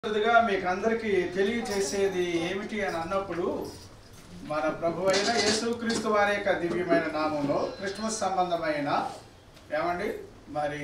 మొదటిగా మీకు అందరికీ తెలియచేసేది ఏమిటి అని అన్నప్పుడు మన ప్రభు అయిన యేసుక్రీస్తు వారి యొక్క దివ్యమైన నామంలో క్రిస్మస్ సంబంధమైన ఏమండి మరి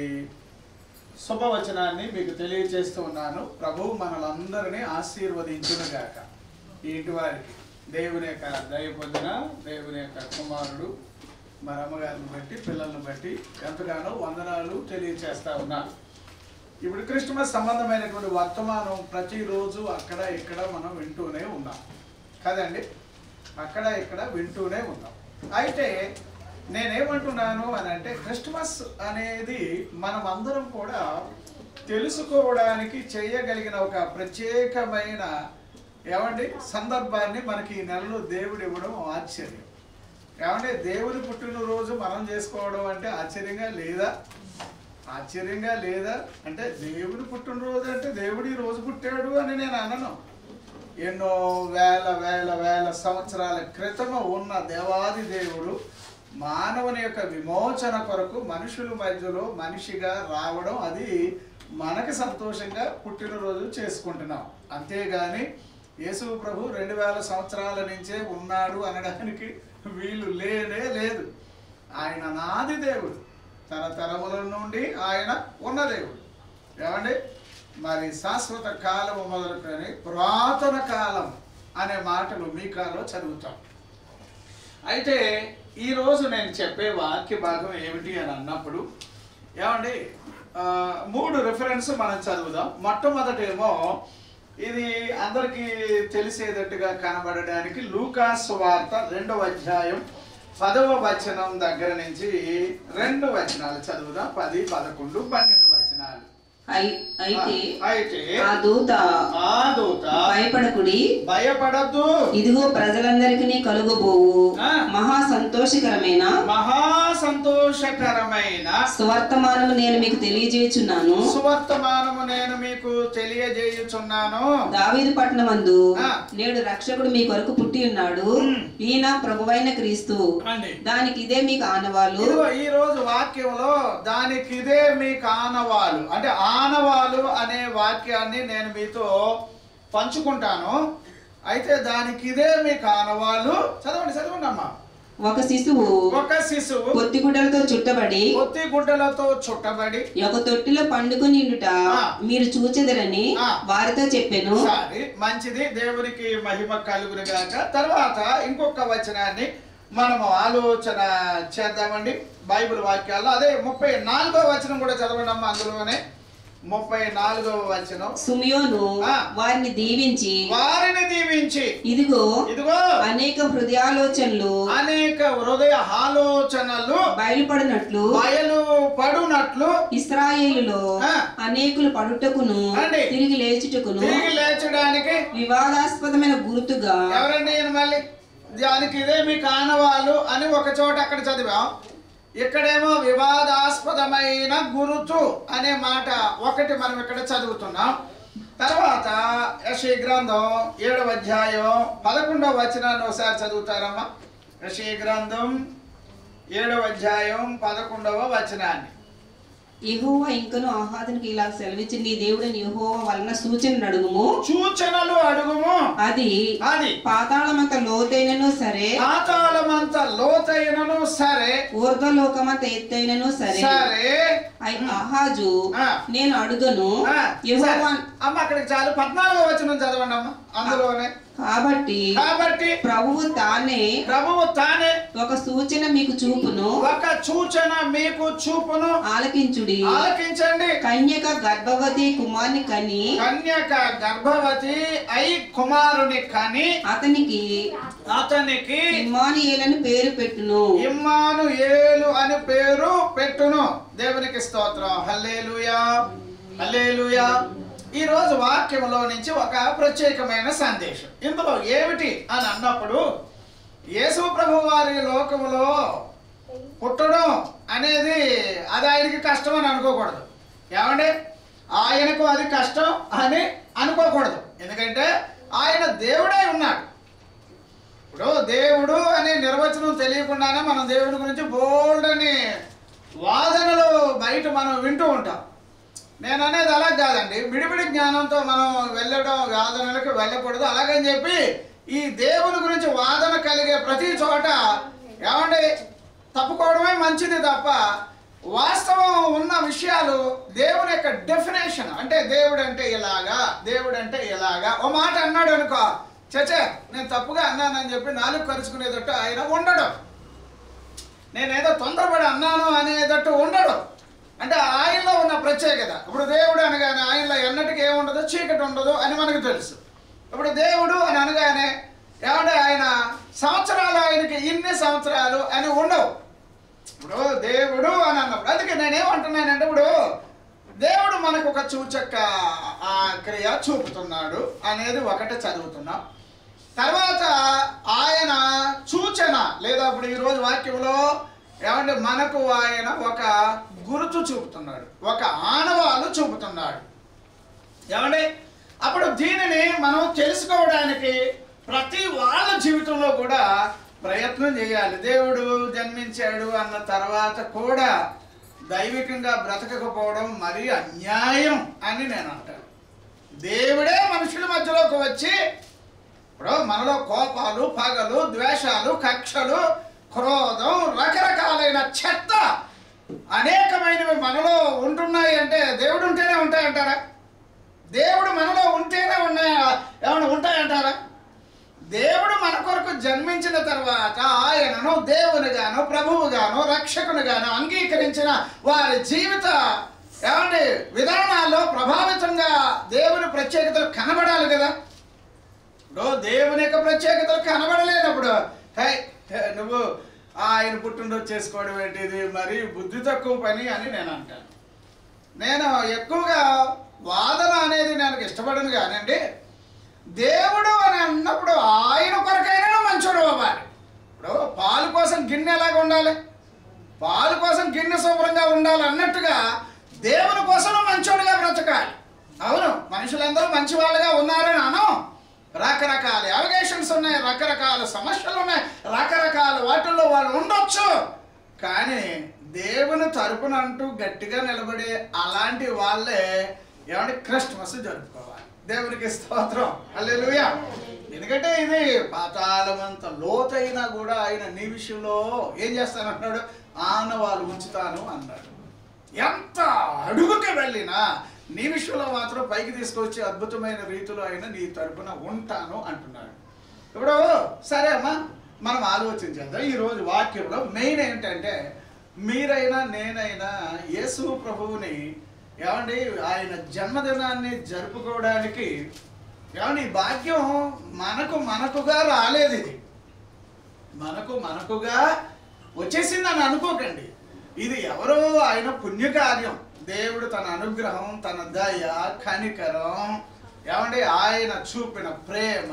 శుభవచనాన్ని మీకు తెలియచేస్తూ ఉన్నాను ప్రభు మనలందరినీ ఆశీర్వదించునుగాక ఈ ఇంటి వారికి దేవుని యొక్క దయ పొందిన దేవుని యొక్క కుమారుడు మరి అమ్మగారిని బట్టి పిల్లల్ని బట్టి ఎంతగానో వందనాలు తెలియచేస్తా ఉన్నాను ఇప్పుడు క్రిస్మస్ సంబంధమైనటువంటి వర్తమానం ప్రతిరోజు అక్కడ ఇక్కడ మనం వింటూనే ఉన్నాం కదండి అక్కడ ఇక్కడ వింటూనే ఉన్నాం అయితే నేనేమంటున్నాను అని అంటే క్రిస్మస్ అనేది మనం అందరం కూడా తెలుసుకోవడానికి చేయగలిగిన ఒక ప్రత్యేకమైన ఏమండి సందర్భాన్ని మనకి ఈ నెలలో దేవుడు ఇవ్వడం ఆశ్చర్యం ఏమంటే దేవుని పుట్టినరోజు మనం చేసుకోవడం అంటే ఆశ్చర్యంగా లేదా ఆశ్చర్యంగా లేదా అంటే దేవుని పుట్టినరోజు అంటే దేవుడు ఈ రోజు పుట్టాడు అని నేను అనను ఎన్నో వేల వేల వేల సంవత్సరాల క్రితము ఉన్న దేవాది దేవుడు మానవుని యొక్క విమోచన కొరకు మనుషుల మధ్యలో మనిషిగా రావడం అది మనకి సంతోషంగా పుట్టినరోజు చేసుకుంటున్నాం అంతేగాని యేసు ప్రభు రెండు వేల సంవత్సరాల నుంచే ఉన్నాడు అనడానికి వీలు లేనే లేదు ఆయన నాది దేవుడు తరతరముల నుండి ఆయన ఉన్న దేవుడు ఏమండి మరి శాశ్వత కాలము మొదలుకొని పురాతన కాలం అనే మాటలు మీకాలో చదువుతాం అయితే ఈరోజు నేను చెప్పే వాక్య భాగం ఏమిటి అని అన్నప్పుడు ఏమండి ఆ, మూడు రిఫరెన్స్ మనం చదువుదాం మొట్టమొదటేమో ఇది అందరికీ తెలిసేటట్టుగా కనబడడానికి లూకాస్ వార్త రెండవ అధ్యాయం పదవ వచనం దగ్గర నుంచి రెండు వచనాలు చదువుదాం పది పదకొండు పన్నెండు వచనాలు అయి- అయితే అయితే ఆ దూత ఆ దూత భయపడకుడి భయపడద్దు ఇదిగో ప్రజలందరికీ కలుగబోవు ఆ. మహా సంతోషకరమైన మహా సంతోషకరమైన సువర్తమానము నేను మీకు తెలియజేయుచున్నాను సువర్తమానము నేను మీకు తెలియజేయుచున్నాను దావీదు పట్టణమందు ఆ. నేడు రక్షకుడు మీ కొరకు పుట్టి ఉన్నాడు ఉమ్. ఈయన ప్రభువైన క్రీస్తు అండి దానికి ఇదే మీకు ఆనవాలు ఇదిగో ఈ రోజు వాక్యంలో దానికి ఇదే మీకు ఆనవాలు అంటే ఆనవాలు అనే వాక్యాన్ని నేను మీతో పంచుకుంటాను అయితే దానికి ఇదే మీకు ఆనవాలు చదవండి చదవండి అమ్మా ఒక శిశువు ఒక శిశువు పొత్తిగుడ్డలతో చుట్టబడి కొత్తి గుడ్డలతో చుట్టబడి ఒక తొట్టిలో పండుకొని ఉండుట ఆ. మీరు చూచెదరని ఆ. వారితో చెప్పాను సరే మంచిది దేవునికి మహిమ కలుగును గాక తర్వాత ఇంకొక వచనాన్ని మనము ఆలోచన చేద్దామండి బైబిల్ వాక్యాల్లో అదే ముప్పై నాలుగో వచనం కూడా చదవండి అమ్మ అందులోనే ముప్పై నాలుగవ వచనం సుమియోను ఆ. వారిని దీవించి వారిని దీవించి ఇదిగో ఇదిగో అనేక హృదయాలోచనలు అనేక హృదయ ఆలోచనలు బయలుపడినట్లు బయలు పడునట్లు ఇస్రాయేలులో ఆ. అనేకులు పడుటకును అండి. తిరిగి లేచుటకును తిరిగి లేచడానికి వివాదాస్పదమైన గుర్తుగా ఎవరండి ఈయన మళ్ళీ దానికి ఇదే మీ కానవాలు అని ఒక చోట అక్కడ చదివాం ఇక్కడేమో వివాదాస్పదమైన గురుతు అనే మాట ఒకటి మనం ఇక్కడ చదువుతున్నాం తర్వాత యశీ గ్రంథం ఏడవ అధ్యాయం పదకొండవ వచనాన్ని ఒకసారి చదువుతారమ్మా యశీ గ్రంథం ఏడవ అధ్యాయం పదకొండవ వచనాన్ని యెహోవా ఇంకను ఆహాదునికి ఇలా సెలవిచ్చి నీ దేవుడిని యెహోవా వలన సూచన అడుగుము సూచనలు అడుగుము అది అది పాతాళమంత లోతైనను సరే పాతాళమంత లోతైనను సరే ఊర్ధ్వలోకమంత ఎత్తైనను సరే సరే అయ్ ఆహాజు ఆ. నేను అడుగను ఆ, యెహోవా సరే. అమ్మ అక్కడికి చాలు పద్నాలుగో వచనం చదవండి అమ్మ అందులోనే కాబట్టి కాబట్టి ప్రభువు తానే ప్రభువు తానే ఒక సూచన మీకు చూపును ఒక సూచన మీకు చూపును ఆలకించుడి ఆలకించండి కన్యక గర్భవతి కుమార్ని కని కన్యక గర్భవతి అయి కుమారుని కని అతనికి అతనికి ఇమ్మానుయేలని పేరు పెట్టును ఇమ్మాను ఏలు అని పేరు పెట్టును దేవునికి స్తోత్రం హల్లేలుయా హల్లేలుయా ఈ రోజు వాక్యంలో నుంచి ఒక ప్రత్యేకమైన సందేశం ఇందులో ఏమిటి అని అన్నప్పుడు యేసు ప్రభు వారి లోకములో పుట్టడం అనేది అది ఆయనకి కష్టం అని అనుకోకూడదు ఏమండి ఆయనకు అది కష్టం అని అనుకోకూడదు ఎందుకంటే ఆయన దేవుడే ఉన్నాడు ఇప్పుడు దేవుడు అనే నిర్వచనం తెలియకుండానే మనం దేవుడి గురించి బోల్డ్ అని వాదనలు బయట మనం వింటూ ఉంటాం నేను అనేది అలా కాదండి విడివిడి జ్ఞానంతో మనం వెళ్ళడం వాదనలకు వెళ్ళకూడదు అలాగని చెప్పి ఈ దేవుని గురించి వాదన కలిగే ప్రతి చోట ఏమండి తప్పుకోవడమే మంచిది తప్ప వాస్తవం ఉన్న విషయాలు దేవుని యొక్క డెఫినేషన్ అంటే దేవుడు అంటే ఇలాగా దేవుడు అంటే ఇలాగా ఓ మాట అన్నాడు అనుకో చచ్చే నేను తప్పుగా అన్నానని చెప్పి నాలుగు కరుచుకునేటట్టు ఆయన ఉండడు నేనేదో తొందరపడి అన్నాను అనేటట్టు ఉండడు అంటే ఆయనలో ఉన్న ప్రత్యేకత ఇప్పుడు దేవుడు అనగానే ఆయనలో ఎన్నటికీ ఏముండదు చీకటి ఉండదు అని మనకు తెలుసు ఇప్పుడు దేవుడు అని అనగానే ఏమంటే ఆయన సంవత్సరాలు ఆయనకి ఇన్ని సంవత్సరాలు అని ఉండవు ఇప్పుడు దేవుడు అని అన్నప్పుడు అందుకే నేనేమంటున్నానంటే ఇప్పుడు దేవుడు మనకు ఒక సూచక ఆ క్రియ చూపుతున్నాడు అనేది ఒకటి చదువుతున్నాం తర్వాత ఆయన సూచన లేదా ఇప్పుడు ఈరోజు వాక్యంలో ఏమంటే మనకు ఆయన ఒక గుర్తు చూపుతున్నాడు ఒక ఆనవాలు చూపుతున్నాడు ఏమండి అప్పుడు దీనిని మనం తెలుసుకోవడానికి ప్రతి వాళ్ళ జీవితంలో కూడా ప్రయత్నం చేయాలి దేవుడు జన్మించాడు అన్న తర్వాత కూడా దైవికంగా బ్రతకకపోవడం మరీ అన్యాయం అని నేను అంటాను దేవుడే మనుషుల మధ్యలోకి వచ్చి ఇప్పుడు మనలో కోపాలు పగలు ద్వేషాలు కక్షలు క్రోధం రకరకాలైన చెత్త అనేకమైనవి మనలో ఉంటున్నాయి అంటే దేవుడు ఉంటేనే ఉంటాయంటారా దేవుడు మనలో ఉంటేనే ఉన్నాయా ఏమైనా ఉంటాయంటారా దేవుడు మన కొరకు జన్మించిన తర్వాత ఆయనను దేవునిగాను ప్రభువుగాను రక్షకునిగాను అంగీకరించిన వారి జీవిత ఏమండి విధానాల్లో ప్రభావితంగా దేవుని ప్రత్యేకతలు కనబడాలి కదా ఇప్పుడు దేవుని యొక్క ప్రత్యేకతలు కనబడలేనప్పుడు హై హే, నువ్వు ఆయన పుట్టినరోజు చేసుకోవడం ఏంటిది మరి బుద్ధి తక్కువ పని అని నేను అంటాను నేను ఎక్కువగా వాదన అనేది నేను ఇష్టపడను కానండి దేవుడు అని అన్నప్పుడు ఆయన కొరకైనా మంచోడు అవ్వాలి ఇప్పుడు పాలు కోసం గిన్నె ఎలాగ ఉండాలి పాలు కోసం గిన్నె శుభ్రంగా ఉండాలి అన్నట్టుగా దేవుని కోసం మంచోడుగా బ్రతకాలి అవును మనుషులందరూ మంచి వాళ్ళుగా ఉన్నారని అనం రకరకాల అవగేషన్స్ ఉన్నాయి రకరకాల సమస్యలు ఉన్నాయి రకరకాల వాటిల్లో వాళ్ళు ఉండొచ్చు కానీ దేవుని తరపున అంటూ గట్టిగా నిలబడే అలాంటి వాళ్ళే ఏమంటే క్రిస్మస్ జరుపుకోవాలి దేవునికి స్తోత్రం హల్లెలూయా ఎందుకంటే ఇది పాతాళమంత లోతైనా కూడా ఆయన నీ విషయంలో ఏం చేస్తానంటున్నాడు ఆనవాళ్ళు ఉంచుతాను అన్నాడు ఎంత అడుగుకి వెళ్ళినా నీ విషయంలో మాత్రం పైకి తీసుకొచ్చి అద్భుతమైన రీతిలో అయినా నీ తరపున ఉంటాను అంటున్నాడు ఇప్పుడు సరే అమ్మా మనం ఆలోచించేద్దాం ఈరోజు వాక్యంలో మెయిన్ ఏంటంటే మీరైనా నేనైనా యేసు ప్రభువుని ఏమండి ఆయన జన్మదినాన్ని జరుపుకోవడానికి ఏమండి ఈ భాగ్యం మనకు మనకుగా రాలేదు ఇది మనకు మనకుగా వచ్చేసిందని అనుకోకండి ఇది ఎవరో ఆయన పుణ్యకార్యం దేవుడు తన అనుగ్రహం తన దయ కనికరం ఏమండి ఆయన చూపిన ప్రేమ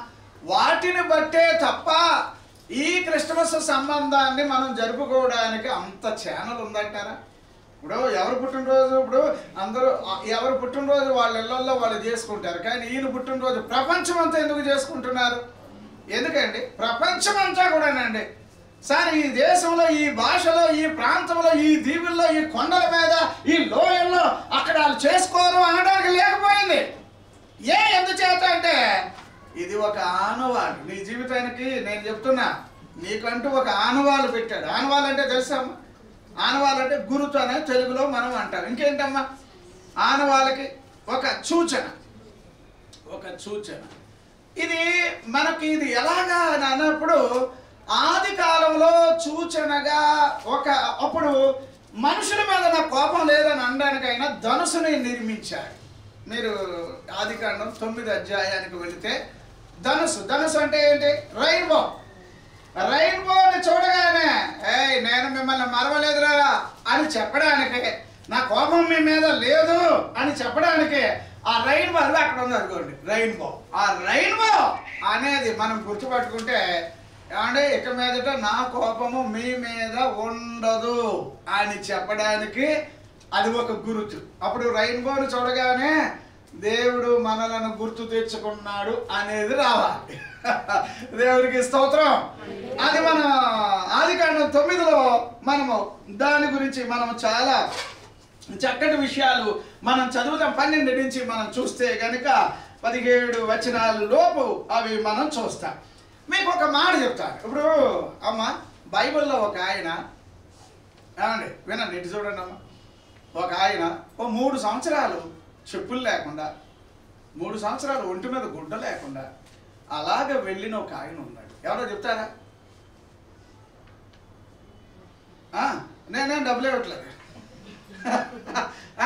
వాటిని బట్టే తప్ప ఈ క్రిస్టమస్ సంబంధాన్ని మనం జరుపుకోవడానికి అంత ఛానల్ ఉందంటారా ఇప్పుడు ఎవరు పుట్టినరోజు ఇప్పుడు అందరూ ఆ, ఎవరు పుట్టినరోజు వాళ్ళ ఇళ్లలో వాళ్ళు చేసుకుంటారు కానీ ఈయన పుట్టినరోజు ప్రపంచం అంతా ఎందుకు చేసుకుంటున్నారు ఎందుకండి ప్రపంచం అంతా కూడానండి సార్ ఈ దేశంలో ఈ భాషలో ఈ ప్రాంతంలో ఈ దీవుల్లో ఈ కొండల మీద ఈ లోయల్లో అక్కడ వాళ్ళు చేసుకోరు అనడానికి లేకపోయింది ఏ ఎందుచేత అంటే ఇది ఒక ఆనవాలు నీ జీవితానికి నేను చెప్తున్నా నీకంటూ ఒక ఆనవాలు పెట్టాడు ఆనవాలు అంటే తెలుసమ్మా ఆనవాలు అంటే గురుతు అనే తెలుగులో మనం అంటాం ఇంకేంటమ్మా ఆనవాళ్ళకి ఒక సూచన ఒక సూచన ఇది మనకి ఇది ఎలాగా అని అన్నప్పుడు ఆది కాలంలో సూచనగా ఒక అప్పుడు మనుషుల మీద నా కోపం లేదని అనడానికైనా ధనుసుని నిర్మించాడు మీరు ఆది కాండం తొమ్మిది అధ్యాయానికి వెళితే ధనుసు ధనుసు అంటే ఏంటి రైన్బో రైన్బోని చూడగానే ఏయ్ నేను మిమ్మల్ని మరవలేదురా అని చెప్పడానికి నా కోపం మీ మీద లేదు అని చెప్పడానికి ఆ రైన్బో అది అక్కడ ఉంది అనుకోండి రైన్బో ఆ రైన్బో అనేది మనం గుర్తుపట్టుకుంటే ఏమంటే ఇక మీదట నా కోపము మీ మీద ఉండదు అని చెప్పడానికి అది ఒక గుర్తు అప్పుడు రైన్బోని చూడగానే దేవుడు మనలను గుర్తు తెచ్చుకున్నాడు అనేది రావాలి దేవుడికి స్తోత్రం అది మన ఆది కాండం తొమ్మిదిలో మనము దాని గురించి మనం చాలా చక్కటి విషయాలు మనం చదువుదాం పన్నెండు నుంచి మనం చూస్తే కనుక పదిహేడు వచనాల లోపు అవి మనం చూస్తాం మీకు ఒక మాట చెప్తాను ఇప్పుడు అమ్మ బైబిల్లో ఒక ఆయన ఏమండి వినండి ఇటు చూడండి అమ్మ ఒక ఆయన ఓ మూడు సంవత్సరాలు చెప్పులు లేకుండా మూడు సంవత్సరాలు ఒంటి మీద గుడ్డ లేకుండా అలాగ వెళ్ళిన ఒక ఆయన ఉన్నాడు ఎవరో చెప్తారా ఆ, నేనేం డబ్బులు ఇవ్వట్లేదు ఆ?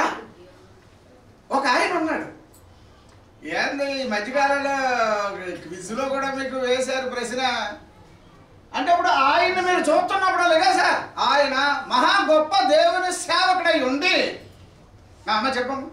ఒక ఆయన ఉన్నాడు ఏంది ఈ మధ్యకాలంలో క్విజ్లో కూడా మీకు వేశారు ప్రశ్న అంటే ఇప్పుడు ఆయన మీరు చూస్తున్నప్పుడు లేదా సార్ ఆయన మహా గొప్ప దేవుని సేవకుడై ఉండి ఆ, అమ్మ చెప్పమ్మ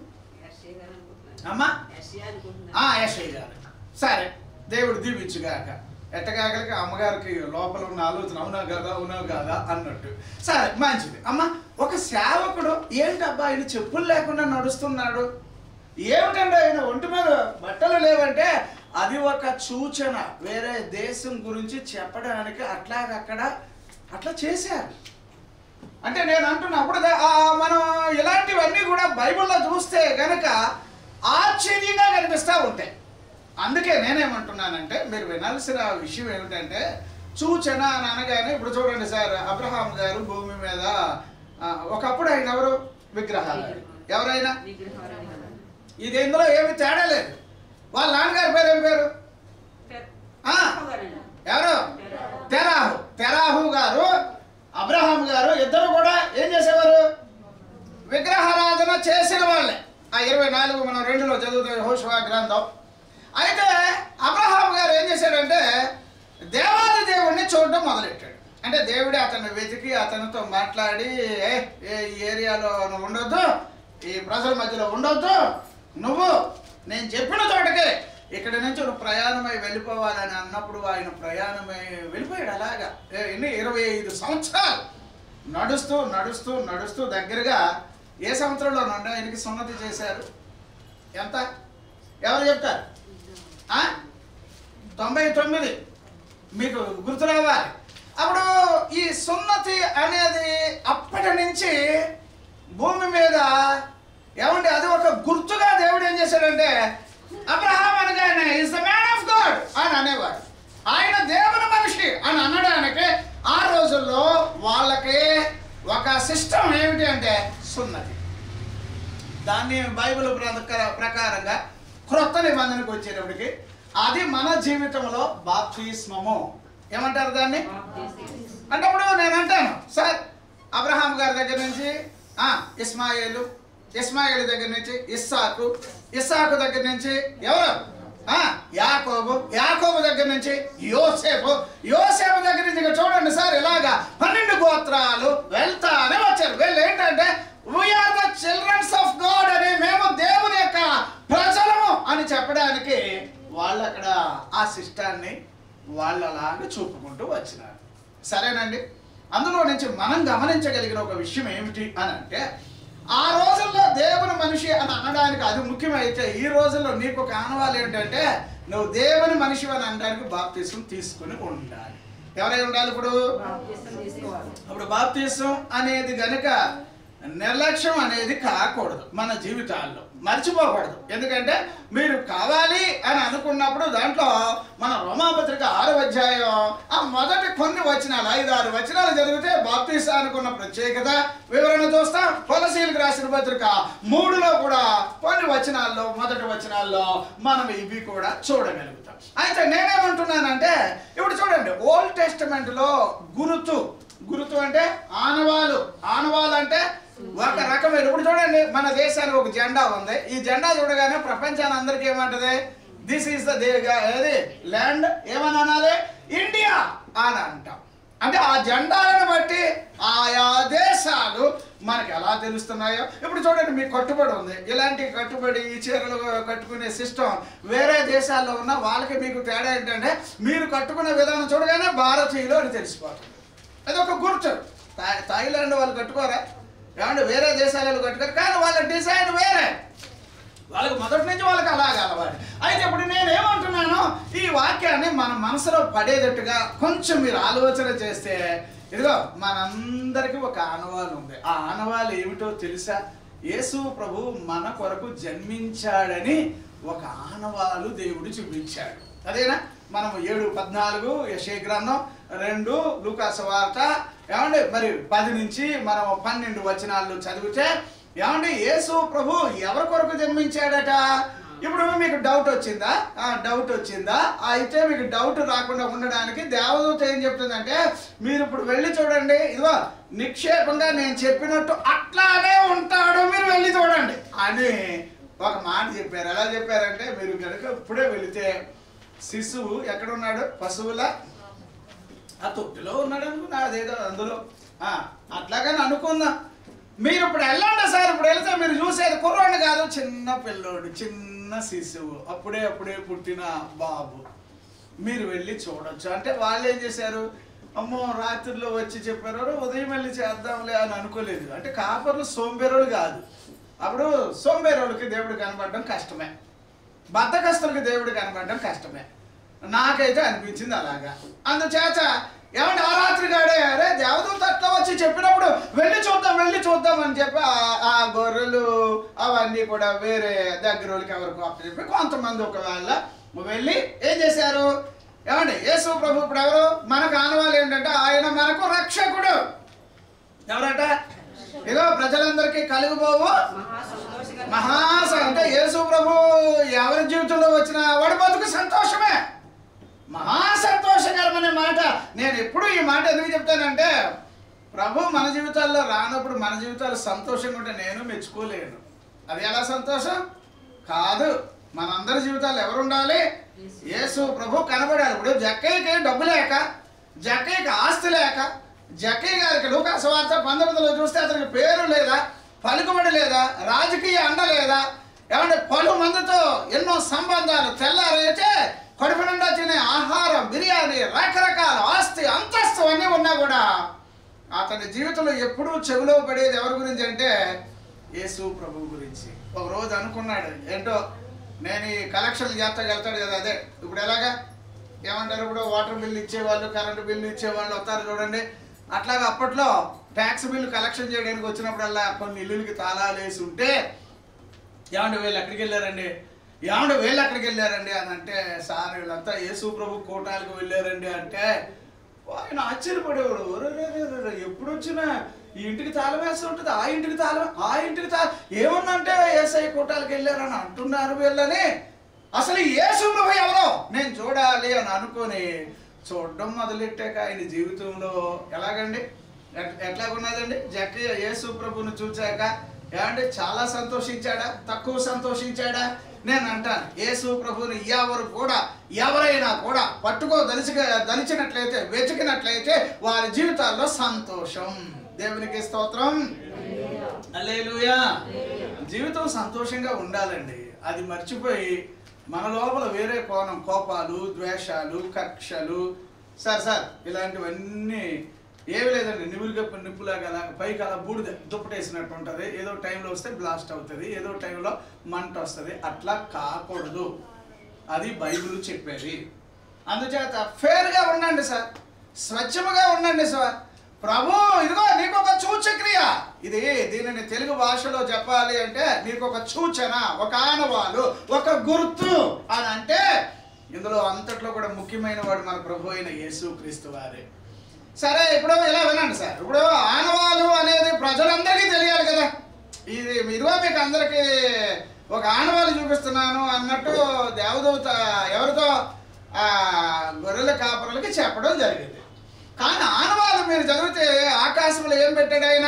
అమ్మా ఆ యశ్వయ్య గారు సరే దేవుడు దీవించుగాక ఎట్టగాకలకి అమ్మగారికి లోపల ఉన్న ఆలోచన అవునా కదా అవునా కాదా అన్నట్టు సరే మంచిది అమ్మ ఒక సేవకుడు ఏంటబ్బా ఆయన చెప్పులు లేకుండా నడుస్తున్నాడు ఏమిటంటే ఆయన ఒంటి మీద బట్టలు లేవంటే అది ఒక సూచన వేరే దేశం గురించి చెప్పడానికి అట్లాగక్కడ అట్లా చేశారు అంటే నేను అంటున్నా అప్పుడు దా- ఆ మనం ఇలాంటివన్నీ కూడా బైబిల్లో చూస్తే గనక ఆశ్చర్యంగా కనిపిస్తూ ఉంటాయి అందుకే నేనేమంటున్నానంటే మీరు వినాల్సిన విషయం ఏమిటంటే సూచన అని అనగానే ఇప్పుడు చూడండి సార్ అబ్రహాం గారు భూమి మీద ఆ, ఒకప్పుడు ఆయన ఎవరు విగ్రహాలు ఎవరైనా ఇది ఇందులో ఏమి తేడా లేదు వాళ్ళ నాన్నగారి పేరు ఏం పేరు ఆ, ఎవరు తెరాహు తెరాహు గారు అబ్రహాం గారు ఇద్దరు కూడా ఏం చేసేవారు విగ్రహారాధన చేసిన వాళ్ళే ఆ ఇరవై నాలుగు మనం రెండులో చదువుతాం హోషవా గ్రంథం అయితే అబ్రహాం గారు ఏం చేశాడంటే దేవాది దేవుణ్ణి చూడడం మొదలెట్టాడు అంటే దేవుడే అతన్ని వెతికి అతనితో మాట్లాడి "ఏ, ఏ ఈ ఏరియాలో నువ్వు ఉండొద్దు ఈ ప్రజల మధ్యలో ఉండొద్దు నువ్వు నేను చెప్పిన చోటకే ఇక్కడ నుంచి నువ్వు ప్రయాణమై వెళ్ళిపోవాలని అన్నప్పుడు ఆయన ప్రయాణమై వెళ్ళిపోయాడు అలాగా ఏ, ఎన్ని ఇరవై ఐదు సంవత్సరాలు నడుస్తూ నడుస్తూ నడుస్తూ దగ్గరగా ఏ సంవత్సరంలో నుండి ఆయనకి సున్నతి చేశారు ఎంత ఎవరు చెప్తారు ఆ? తొంభై తొమ్మిది మీకు గుర్తు రావాలి అప్పుడు ఈ సున్నతి అనేది అప్పటి నుంచి భూమి మీద ఏమంటే అది ఒక గుర్తుగా దేవుడు ఏం చేశాడంటే అబ్రహాం అనగానే is the man of God అని అనేవాడు ఆయన దేవుని మనిషి అని అనడానికి ఆ రోజుల్లో వాళ్ళకి ఒక సిస్టమ్ ఏమిటి అంటే సున్నతి దాన్ని బైబిల్ ప్రక- ప్రకారంగా క్రొత్త నిబంధనకు వచ్చేటప్పటికి అది మన జీవితంలో బాప్తిస్మము ఏమంటారు దాన్ని అంటే ఇప్పుడు నేను అంటాను సార్ అబ్రహాం గారి దగ్గర నుంచి ఆ, ఇస్మాయిలు ఇస్మాయిల్ దగ్గర నుంచి ఇస్సాకు ఇస్సాకు దగ్గర నుంచి ఎవరు ఆ, యాకోబు యాకోబు దగ్గర నుంచి యోసేపు యోసేపు దగ్గర నుంచి ఇక చూడండి సార్ ఇలాగా పన్నెండు గోత్రాలు వెళ్తానే వచ్చారు వీళ్ళు ఏంటంటే we are the childrens of God అని మేము దేవుని యొక్క ప్రజలము అని చెప్పడానికి వాళ్ళు అక్కడ ఆ శిష్టాన్ని వాళ్ళు అలాగే చూపుకుంటూ వచ్చినారు సరేనండి అందులో నుంచి మనం గమనించగలిగిన ఒక విషయం ఏమిటి అని అంటే ఆ రోజుల్లో దేవుని మనిషి అని అనడానికి అది ముఖ్యమైతే ఈ రోజుల్లో నీకు ఒక ఆనవాలు ఏంటంటే నువ్వు దేవుని మనిషి అని అనడానికి బాప్తీసం తీసుకుని ఉండాలి ఎవరై ఉండాలి ఇప్పుడు అప్పుడు బాప్తీసం అనేది గనుక నిర్లక్ష్యం అనేది కాకూడదు మన జీవితాల్లో మర్చిపోకూడదు ఎందుకంటే మీరు కావాలి అని అనుకున్నప్పుడు దాంట్లో మన రోమాపత్రిక ఆరు అధ్యాయం ఆ మొదటి కొన్ని వచనాలు ఐదు ఆరు వచనాలు చదివితే బాప్తీసానికి ఉన్న ప్రత్యేకత వివరణ చూస్తాం పొలసీలకు రాసిన పత్రిక మూడులో కూడా కొన్ని వచనాల్లో మొదటి వచనాల్లో మనం ఇవి కూడా చూడగలుగుతాం అయితే నేనేమంటున్నానంటే ఇప్పుడు చూడండి ఓల్డ్ టెస్టిమెంట్ లో గురుతు గురుతు అంటే ఆనవాలు ఆనవాలు అంటే ఒక రకమైన ఇప్పుడు చూడండి మన దేశానికి ఒక జెండా ఉంది ఈ జెండా చూడగానే ప్రపంచాన్ని అందరికీ ఏమంటది దిస్ ఈస్ ద ఏది ల్యాండ్ ఏమని అనాలి ఇండియా అని అంటాం అంటే ఆ జెండాలను బట్టి ఆయా దేశాలు మనకి ఎలా తెలుస్తున్నాయో ఇప్పుడు చూడండి మీకు కట్టుబడి ఉంది ఇలాంటి కట్టుబడి ఈ చీరలు కట్టుకునే సిస్టమ్ వేరే దేశాల్లో ఉన్న వాళ్ళకి మీకు తేడా ఏంటంటే మీరు కట్టుకునే విధానం చూడగానే భారతీయులు అని తెలిసిపోతుంది అది ఒక గుర్తు థాయ్- థాయిలాండ్ వాళ్ళు కట్టుకోరా ఏమంటే వేరే దేశాల వాళ్ళు కట్టుకోరు కానీ వాళ్ళ డిజైన్ వేరే వాళ్ళకి మొదటి నుంచి వాళ్ళకి అలాగే అలవాటు అయితే ఇప్పుడు నేను ఏమంటున్నాను ఈ వాక్యాన్ని మన మనసులో పడేటట్టుగా కొంచెం మీరు ఆలోచన చేస్తే ఇదిగో మనందరికీ ఒక ఆనవాలు ఉంది ఆ ఆనవాలు ఏమిటో తెలుసా యేసు ప్రభు మన కొరకు జన్మించాడని ఒక ఆనవాలు దేవుడు చూపించాడు అదేనా మనం ఏడు పద్నాలుగు యశే గ్రంథం రెండు లూకాస వార్త ఏమండి మరి పది నుంచి మనం పన్నెండు వచనాలు చదివితే ఏమండి యేసు ప్రభు ఎవరి కొరకు జన్మించాడట ఇప్పుడు మీకు డౌట్ వచ్చిందా ఆ డౌట్ వచ్చిందా అయితే మీకు డౌట్ రాకుండా ఉండడానికి దేవదూత ఏం చెప్తుందంటే మీరు ఇప్పుడు వెళ్ళి చూడండి ఇదిగో నిక్షేపంగా నేను చెప్పినట్టు అట్లానే ఉంటాడు మీరు వెళ్ళి చూడండి అని ఒక మాట చెప్పారు ఎలా చెప్పారంటే మీరు కనుక ఇప్పుడే వెళితే శిశువు ఎక్కడ ఉన్నాడు పశువుల ఆ తొట్టిలో ఉన్నాడు అనుకున్నా అదేదో అందులో ఆ, అట్లాగని అనుకుందాం మీరు ఇప్పుడు వెళ్ళండి సార్ ఇప్పుడు వెళ్తే మీరు చూసేది కుర్రోడు కాదు చిన్న పిల్లోడు చిన్న శిశువు అప్పుడే అప్పుడే పుట్టిన బాబు మీరు వెళ్ళి చూడొచ్చు అంటే వాళ్ళు ఏం చేశారు అమ్మో రాత్రిలో వచ్చి చెప్పారు "ఒరే, ఉదయం వెళ్ళి చేద్దాంలే అని అనుకోలేదు అంటే కాపర్లు సోంబేరోళ్ళు కాదు అప్పుడు సోంబేరోళ్ళకి దేవుడు కనబడడం కష్టమే బద్దకస్తులకు దేవుడు కనబడడం కష్టమే నాకైతే అనిపించింది అలాగా అందుచేత ఏమంటే ఆ రాత్రి గాడే అరే దేవదూత అట్లా వచ్చి చెప్పినప్పుడు వెళ్ళి చూద్దాం వెళ్ళి చూద్దాం అని చెప్పి ఆ- ఆ గొర్రెలు అవన్నీ కూడా వేరే దగ్గర వాళ్ళకి ఎవరికి అప్పచెప్పి కొంతమంది ఒకవేళ వెళ్ళి ఏం చేశారు ఏమండి యేసు ప్రభు ఇప్పుడు ఎవరు మనకు ఆనవాళ్ళు ఏంటంటే ఆయన మనకు రక్షకుడు ఎవరట ఇదో ప్రజలందరికీ కలుగుబోవు మహా సంతోషకర మహాస అంటే యేసు ప్రభు ఎవరి జీవితంలో వచ్చిన వాడి బతుకు సంతోషమే మహా సంతోషకరమనే మాట నేను ఎప్పుడు ఈ మాట ఎందుకు చెప్తానంటే ప్రభు మన జీవితాల్లో రానప్పుడు మన జీవితాలు సంతోషంగా ఉంటే నేను మెచ్చుకోలేను అది ఎలా సంతోషం కాదు మనందరి జీవితాల్లో ఎవరు ఉండాలి యేసు ప్రభు కనబడాలి ఇప్పుడు జక్కయ్యకి డబ్బు లేక జక్కయ్యకి ఆస్తి లేక జక్కయ్య గారికి లూకాసు వార్త పంతొమ్మిదిలో చూస్తే అతనికి పేరు లేదా పలుకుబడి లేదా రాజకీయ అండ లేదా ఏమంటే పలు మందితో ఎన్నో సంబంధాలు తెల్లారైతే కడుపు నిండా తినే ఆహారం బిర్యానీ రకరకాల ఆస్తి అంతస్తు అన్నీ ఉన్నా కూడా అతని జీవితంలో ఎప్పుడూ చెవిలో పడేది ఎవరి గురించి అంటే యేసు ప్రభు గురించి ఒక రోజు అనుకున్నాడు ఏంటో నేను ఈ కలెక్షన్లు చేస్తా వెళ్తాడు కదా అదే ఇప్పుడు ఎలాగా ఏమంటారు ఇప్పుడు వాటర్ బిల్లు ఇచ్చేవాళ్ళు కరెంటు బిల్లు ఇచ్చేవాళ్ళు వస్తారు చూడండి అట్లాగా అప్పట్లో ట్యాక్స్ బిల్లు కలెక్షన్ చేయడానికి వచ్చినప్పుడల్లా కొన్ని ఇల్లులకి తాళాలు వేసి ఉంటే ఏమంటే వీళ్ళు ఎక్కడికి వెళ్ళారండి ఏమంటే వీళ్ళు ఎక్కడికి వెళ్ళారండి అని అంటే సార్ వీళ్ళంతా యేసు ప్రభు కోటాలకు వెళ్ళారండి అంటే ఆయన ఆశ్చర్యపడేవాడు "ఒరే రే రే రే రే, ఎప్పుడు వచ్చినా ఈ ఇంటికి తాళం వేస్తూ ఉంటుంది ఆ ఇంటికి తాళం ఆ ఇంటికి తాళం ఏమన్నంటే ఏసఐ కోటాలకు వెళ్ళారని అంటున్నారు వీళ్ళని అసలు ఈ యేసు ప్రభు ఎవరో నేను చూడాలి అని అనుకొని చూడడం మొదలెట్టాక ఆయన జీవితంలో ఎలాగండి ఎట్- ఎట్లాగున్నదండి జక్కయ్య యేసు ప్రభుని చూచాక ఏమంటే చాలా సంతోషించాడా తక్కువ సంతోషించాడా నేను అంటాను యేసు ప్రభుని ఎవరు కూడా ఎవరైనా కూడా పట్టుకో దలిచి దలిచినట్లయితే వెతికినట్లయితే వారి జీవితాల్లో సంతోషం దేవునికి స్తోత్రం అల్లేలుయా జీవితం సంతోషంగా ఉండాలండి అది మర్చిపోయి మన లోపల వేరే కోణం కోపాలు ద్వేషాలు కక్షలు సార్ సార్ ఇలాంటివన్నీ ఏమి లేదండి నివులుగప్ప నిప్పులాగా అలా పైకి అలా బూడిద దుప్పటేసినట్టు ఉంటుంది ఏదో టైంలో వస్తే బ్లాస్ట్ అవుతుంది ఏదో టైంలో మంట వస్తుంది అట్లా కాకూడదు అది బైబిల్ చెప్పేది అందుచేత ఫేర్గా ఉండండి సార్ స్వచ్ఛముగా ఉండండి సార్ ప్రభు ఇదిగో నీకు ఒక సూచక్రియ ఇది దీనిని తెలుగు భాషలో చెప్పాలి అంటే నీకు ఒక సూచన ఒక ఆనవాలు ఒక గుర్తు అని అంటే ఇందులో అంతట్లో కూడా ముఖ్యమైన వాడు మన ప్రభు అయిన యేసు క్రీస్తు వారే సరే ఇప్పుడు ఇలా వినండి సార్ ఇప్పుడు ఆనవాలు అనేది ప్రజలందరికీ తెలియాలి కదా ఇది ఇదిగో మీకు అందరికీ ఒక ఆనవాలు చూపిస్తున్నాను అన్నట్టు దేవదూత ఎవరితో ఆ గొర్రెల కాపరులకి చెప్పడం జరిగింది కానీ ఆనవాలు మీరు చదివితే ఆకాశంలో ఏం పెట్టాడు ఆయన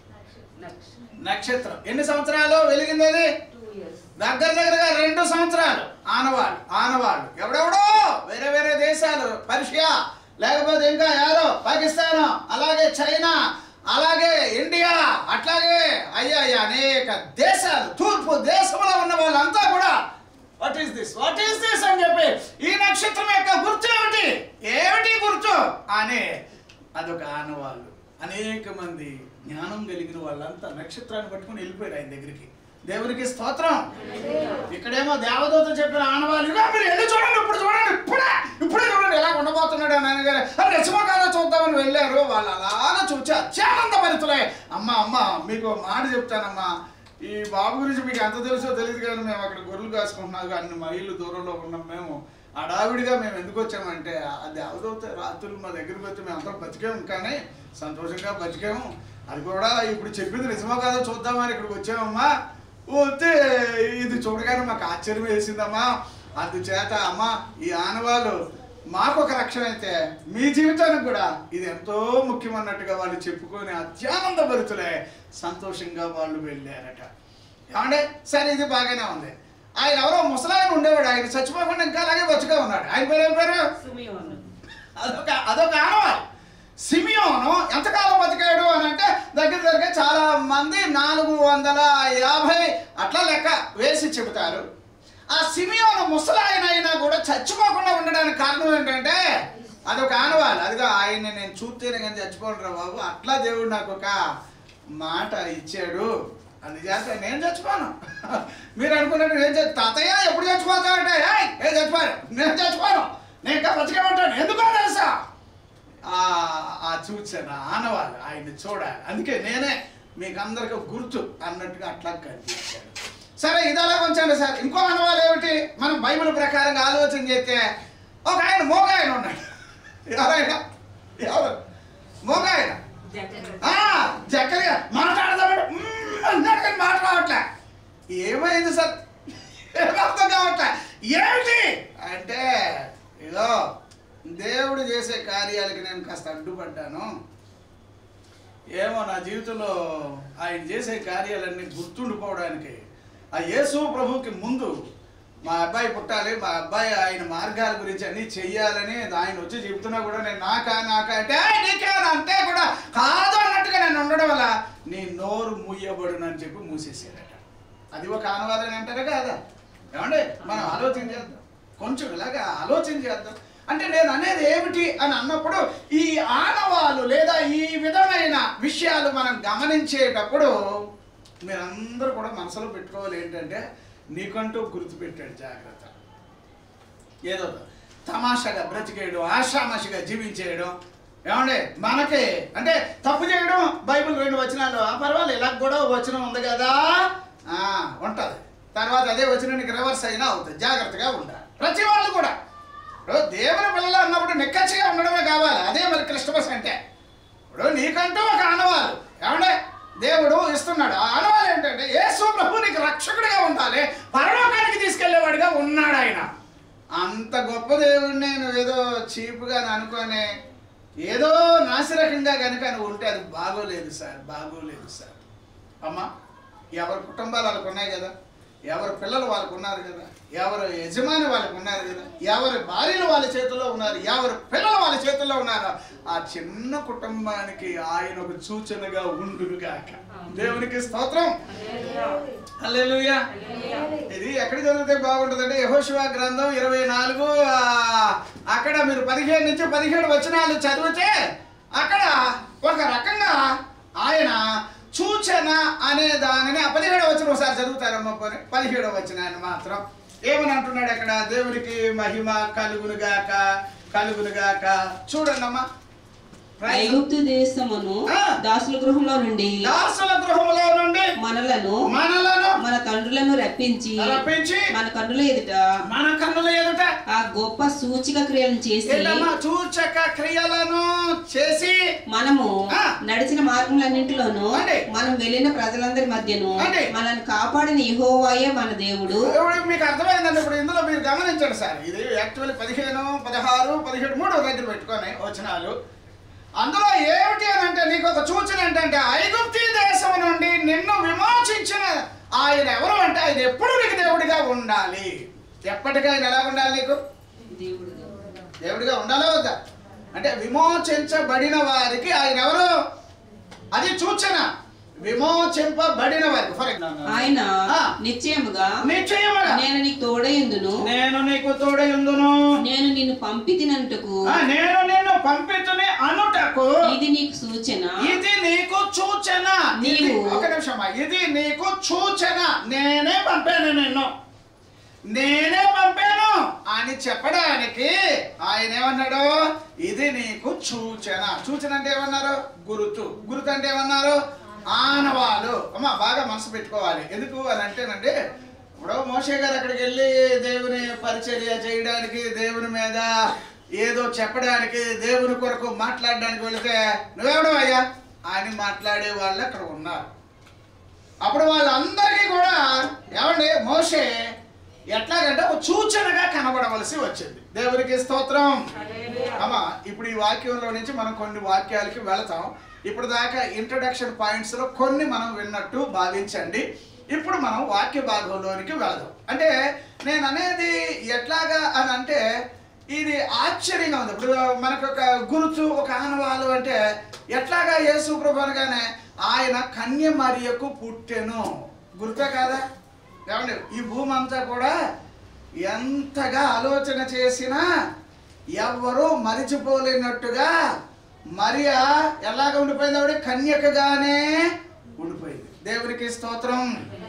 నక్షత్రం ఎన్ని సంవత్సరాలు వెలిగింది అది దగ్గర దగ్గరగా రెండు సంవత్సరాలు ఆనవాళ్ళు ఆనవాళ్ళు ఎవడెవడో వేరే వేరే దేశాలు పర్షియా లేకపోతే ఇంకా యారో పాకిస్తాన్ అలాగే చైనా అలాగే ఇండియా అట్లాగే అయ్యా అయ్యా అనేక దేశాలు తూర్పు దేశంలో ఉన్న వాళ్ళంతా కూడా what is this what is this అని చెప్పి ఈ నక్షత్రం యొక్క గుర్తు ఏమిటి ఏమిటి గుర్తు అని అదొక ఆనవాళ్ళు అనేక మంది జ్ఞానం కలిగిన వాళ్ళంతా నక్షత్రాన్ని పట్టుకుని వెళ్ళిపోయారు ఆయన దగ్గరికి దేవునికి స్తోత్రం ఇక్కడేమో దేవదూత చెప్పిన ఆనవాళ్ళు "ఇదిగో మీరు వెళ్ళి చూడండి ఇప్పుడు చూడండి ఇప్పుడే ఇప్పుడే చూడండి ఎలా ఉండబోతున్నాడు అని అనగానే అది నిజమకాలో చూద్దామని వెళ్ళారు వాళ్ళు అలాగా చూచి అత్యానంద భరితులే అమ్మ అమ్మ మీకు మాట చెప్తానమ్మా ఈ బాబు గురించి మీకు ఎంత తెలుసో తెలియదు కానీ మేము అక్కడ గొర్రెలు కాసుకుంటున్నాం అన్ని మైళ్ళు దూరంలో ఉన్నాం మేము హడావిడిగా మేము ఎందుకు వచ్చామంటే అది అవదవుతే రాత్రులు మా దగ్గరికి వచ్చి మేము అందరం బతికాము కానీ సంతోషంగా బతికాము అది కూడా ఇప్పుడు చెప్పింది నిజమో కాదో చూద్దామని ఇక్కడికి వచ్చామమ్మా వస్తే ఇది చూడగానే మాకు ఆశ్చర్యం వేసిందమ్మా అందుచేత అమ్మ ఈ ఆనవాళ్ళు మాకు ఒక రక్షణ అయితే మీ జీవితానికి కూడా ఇది ఎంతో ముఖ్యమన్నట్టుగా వాళ్ళు చెప్పుకొని అత్యానంద భరితులే సంతోషంగా వాళ్ళు వెళ్ళారట ఏమంటే సరే ఇది బాగానే ఉంది ఆయన ఎవరో ముసలాయన ఉండేవాడు ఆయన చచ్చిపోకుండా ఇంకా అలాగే బతుగా ఉన్నాడు ఆయన పేరు ఏం పేరు అదొక అదొక ఆనవాలు సిమియోను ఎంతకాలం బతికాడు అని అంటే దగ్గర దగ్గర చాలా మంది నాలుగు వందల యాభై అట్లా లెక్క వేసి చెబుతారు ఆ సిమియోను ముసలాయన అయినా కూడా చచ్చిపోకుండా ఉండడానికి కారణం ఏంటంటే అదొక ఆనవాలు అదిగా ఆయన్ని నేను చూస్తేనే కానీ చచ్చిపోండిరా బాబు అట్లా దేవుడు నాకు ఒక మాట ఇచ్చాడు అందుచేత నేను చచ్చిపోను మీరు అనుకున్నట్టు నేను చచ్చి తాతయ్య ఎప్పుడు చచ్చిపోతా అంటే "ఏయ్, ఏం చచ్చిపోయారు నేను చచ్చిపోను నేను ఇంకా బతికే ఉంటాను ఎందుకో తెలుసా ఆ ఆ చూచాను ఆనవాళ్ళు ఆయన్ని చూడాలి అందుకే నేనే మీకు అందరికి గుర్తు అన్నట్టుగా అట్లా కనిపించాడు సరే ఇది అలా ఉంచండి సార్ ఇంకో ఆనవాళ్ళు ఏమిటి మనం బైబిల్ ప్రకారంగా ఆలోచన చేస్తే ఒక ఆయన మోగాయన ఉన్నాడు ఎవరైనా ఎవరు మోగాయన ఆ, జక్కరిగా మాట్లాడదామంటే "మ్మ్" అన్నాడు కానీ మాట్లాడట్లే ఏమైంది సార్ ఏం అర్థం కావట్లే ఏమిటి అంటే ఇదో దేవుడు చేసే కార్యాలకి నేను కాస్త అడ్డుపడ్డాను ఏమో నా జీవితంలో ఆయన చేసే కార్యాలన్నీ గుర్తుండిపోవడానికి ఆ యేసు ప్రభుకి ముందు మా అబ్బాయి పుట్టాలి మా అబ్బాయి ఆయన మార్గాల గురించి అన్నీ చెయ్యాలని ఆయన వచ్చి చెబుతున్నా కూడా నేను నాకా నాకా అంటే "ఏయ్, నీకే అని అంటే కూడా కాదు అన్నట్టుగా నేను ఉండడం వల్ల నీ నోరు మూయబడునని చెప్పి మూసేసాడట అది ఒక ఆనవాలని అంటారా కాదా ఏమండి మనం ఆలోచన చేద్దాం కొంచెం ఇలాగా ఆలోచన చేద్దాం అంటే నేను అనేది ఏమిటి అని అన్నప్పుడు ఈ ఆనవాలు లేదా ఈ విధమైన విషయాలు మనం గమనించేటప్పుడు మీరందరూ కూడా మనసులో పెట్టుకోవాలి ఏంటంటే నీకంటూ గుర్తుపెట్టాడు జాగ్రత్త ఏదో తమాషాగా బ్రతికేయడం ఆషామాషిగా జీవించేయడం ఏమండి మనకి అంటే తప్పు చేయడం బైబిల్ రెండు వచనాలు ఆ పర్వాలేదు ఇలా కూడా వచనం ఉంది కదా ఆ, ఉంటది తర్వాత అదే వచనానికి రివర్స్ అయినా అవుతుంది జాగ్రత్తగా ఉండాలి ప్రతి వాళ్ళు కూడా ఇప్పుడు దేవుని పిల్లలు అన్నప్పుడు నిక్కచ్చిగా ఉండడమే కావాలి అదే మరి క్రిస్టమస్ అంటే ఇప్పుడు నీకంటూ ఒక ఆనవాలు ఏమంటే దేవుడు ఇస్తున్నాడు ఆ ఆనవాలు ఏంటంటే యేసు ప్రభు నీకు రక్షకుడిగా ఉండాలి పరలోకానికి తీసుకెళ్లేవాడిగా ఉన్నాడు ఆయన అంత గొప్ప దేవుడిని నువ్వు ఏదో చీపుగా అనుకొని ఏదో నాసిరకంగా కనుక నువ్వు ఉంటే అది బాగోలేదు సార్ బాగోలేదు సార్ అమ్మా ఎవరి కుటుంబాలు వాళ్ళకు ఉన్నాయి కదా ఎవరి పిల్లలు వాళ్ళకు ఉన్నారు కదా ఎవరి యజమాని వాళ్ళకు ఉన్నారు కదా ఎవరి భార్యలు వాళ్ళ చేతుల్లో ఉన్నారు ఎవరి పిల్లలు వాళ్ళ చేతుల్లో ఉన్నారు ఆ చిన్న కుటుంబానికి ఆయన ఒక సూచనగా ఉండుగాక దేవునికి స్తోత్రం హల్లెలూయా ఇది ఎక్కడ చదివితే బాగుంటుందంటే యహోశివ గ్రంథం ఇరవై నాలుగు ఆ, అక్కడ మీరు పదిహేను నుంచి పదిహేడు వచనాలు చదివితే అక్కడ ఒక రకంగా ఆయన సూచన అనే దానిని ఆ పదిహేడవ వచనం ఒకసారి చదువుతారమ్మ పోనీ పదిహేడవ వచనాన్ని మాత్రం ఏమని అంటున్నాడు అక్కడ దేవునికి మహిమ కలుగునుగాక కలుగునుగాక చూడండి అమ్మా ఐగుప్తు దేశమును ఆ. దాసుల గృహంలో నుండి దాసుల గృహంలో నుండి మనలను మనలను మన తండ్రులను రప్పించి రప్పించి మన కన్నుల ఎదుట మన కన్నుల ఎదుట ఆ గొప్ప సూచిక క్రియలను చేసి ఏంటమ్మా సూచక క్రియలను చేసి మనము ఆ. నడిచిన మార్గములన్నింటిలోనూ అంటే? మనం వెళ్ళిన ప్రజలందరి మధ్యను అంటే? మనల్ని కాపాడిన యెహోవాయే మన దేవుడు ఇప్పుడు మీకు అర్థమైందండి ఇప్పుడు ఇందులో మీరు గమనించండి సార్ ఇది యాక్చువల్లీ పదిహేను పదహారు పదిహేడు మూడు దగ్గర పెట్టుకొని వచనాలు అందులో ఏమిటి అని అంటే నీకు ఒక సూచన ఏంటంటే ఐగుప్తి దేశం నుండి నిన్ను విమోచించిన ఆయన ఎవరు అంటే ఆయన ఎప్పుడు నీకు దేవుడిగా ఉండాలి ఎప్పటికీ ఆయన ఎలా ఉండాలి నీకు దేవుడు దేవుడిగా ఉండాలా వద్దా అంటే విమోచించబడిన వారికి ఆయన ఎవరు అది సూచన విమోచింపబడిన వారికి ఫర్ ఎగ్జాంపుల్ ఆయన ఆ. నిశ్చయముగా నిశ్చయముగా నేను నీకు తోడయుందును నేను నీకు తోడయుందును నేను నిన్ను పంపితినంటుకు ఆ, నేను నిన్ను పంపితుని అనుటకు ఇది నీకు సూచన ఇది నీకు సూచన ఇది నీవు- ఒక నిమిషం ఇది నీకు సూచన నేనే పంపాను నిన్ను నేనే పంపాను అని చెప్పడానికి ఆయన ఏమన్నాడు ఇది నీకు సూచన సూచన అంటే ఏమన్నారు గురుతు గురుతు అంటే ఏమన్నారు ఆనవాలు అమ్మ బాగా మనసు పెట్టుకోవాలి ఎందుకు అని అంటేనండి ఇప్పుడు మోషే గారు అక్కడికి వెళ్ళి దేవుని పరిచర్య చేయడానికి దేవుని మీద ఏదో చెప్పడానికి దేవుని కొరకు మాట్లాడడానికి వెళితే నువ్వెవడో అయ్యా అని మాట్లాడే వాళ్ళు అక్కడ ఉన్నారు అప్పుడు వాళ్ళందరికీ కూడా ఏమండి మోషే ఎట్లాగంటే ఒక సూచనగా కనబడవలసి వచ్చింది దేవునికి స్తోత్రం అమ్మా ఇప్పుడు ఈ వాక్యంలో నుంచి మనం కొన్ని వాక్యాలకి వెళతాం ఇప్పుడు దాకా ఇంట్రడక్షన్ పాయింట్స్ లో కొన్ని మనం విన్నట్టు భావించండి ఇప్పుడు మనం వాక్య భాగంలోనికి వెళదాం అంటే నేను అనేది ఎట్లాగా అని అంటే ఇది ఆశ్చర్యంగా ఉంది ఇప్పుడు మనకు ఒక గురుతు ఒక ఆనవాలు అంటే ఎట్లాగా యేసు ప్రభు అనగానే ఆయన కన్య మరియకు పుట్టెను గుర్తే కాదా ఏమండి ఈ భూమి అంతా కూడా ఎంతగా ఆలోచన చేసినా ఎవ్వరూ మరిచిపోలేనట్టుగా మరియా ఎలాగ ఉండిపోయింది ఆవిడ కన్యకగానే ఉండిపోయింది దేవునికి స్తోత్రం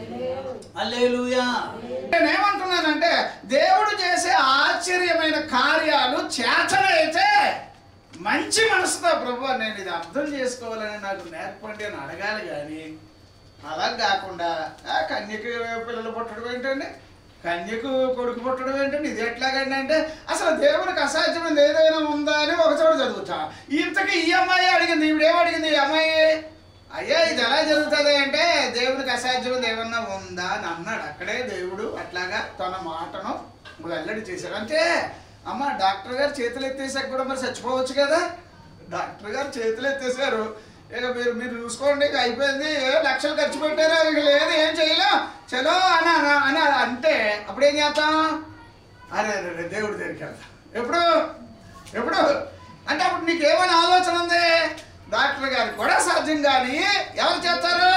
అల్లేలుయా నేనేమంటున్నానంటే దేవుడు చేసే ఆశ్చర్యమైన కార్యాలు చేతనైతే మంచి మనసుతో ప్రభు నేను ఇది అర్థం చేసుకోవాలని నాకు నేర్పండి అని అడగాలి కానీ అలా కాకుండా ఆ కన్యకు పిల్లలు పుట్టడం ఏంటండి కన్యకు కొడుకు పుట్టడం ఏంటండి ఇది ఎట్లాగండి అంటే అసలు దేవునికి అసాధ్యమైనది ఏదైనా ఉందా అని ఒక చోట చదువుతా ఇంతకీ ఈ అమ్మాయి అడిగింది ఈవిడేం అడిగింది ఈ అమ్మాయి అయ్యా ఇది ఎలా జరుగుతుంది అంటే దేవునికి అసాధ్యమైనది ఏమన్నా ఉందా అని అన్నాడు అక్కడే దేవుడు అట్లాగా తన మాటను వెల్లడి చేశాడు అంటే అమ్మ డాక్టర్ గారు చేతులు ఎత్తేసాక కూడా మరి చచ్చిపోవచ్చు కదా డాక్టర్ గారు చేతులు ఎత్తేసారు ఇక మీరు మీరు చూసుకోండి ఇక అయిపోయింది ఏ లక్షలు ఖర్చు పెట్టారు ఇక లేదు ఏం చేయలేం చలో అని అని- అని అంటే అప్పుడు ఏం చేస్తాం అరే అరే అరే, దేవుడి దగ్గరికి వెళ్తాం ఎప్పుడు ఎప్పుడు అంటే అప్పుడు నీకు ఏమైనా ఆలోచన ఉంది డాక్టర్ గారికి కూడా సాధ్యం కానీ ఎవరు చేస్తారు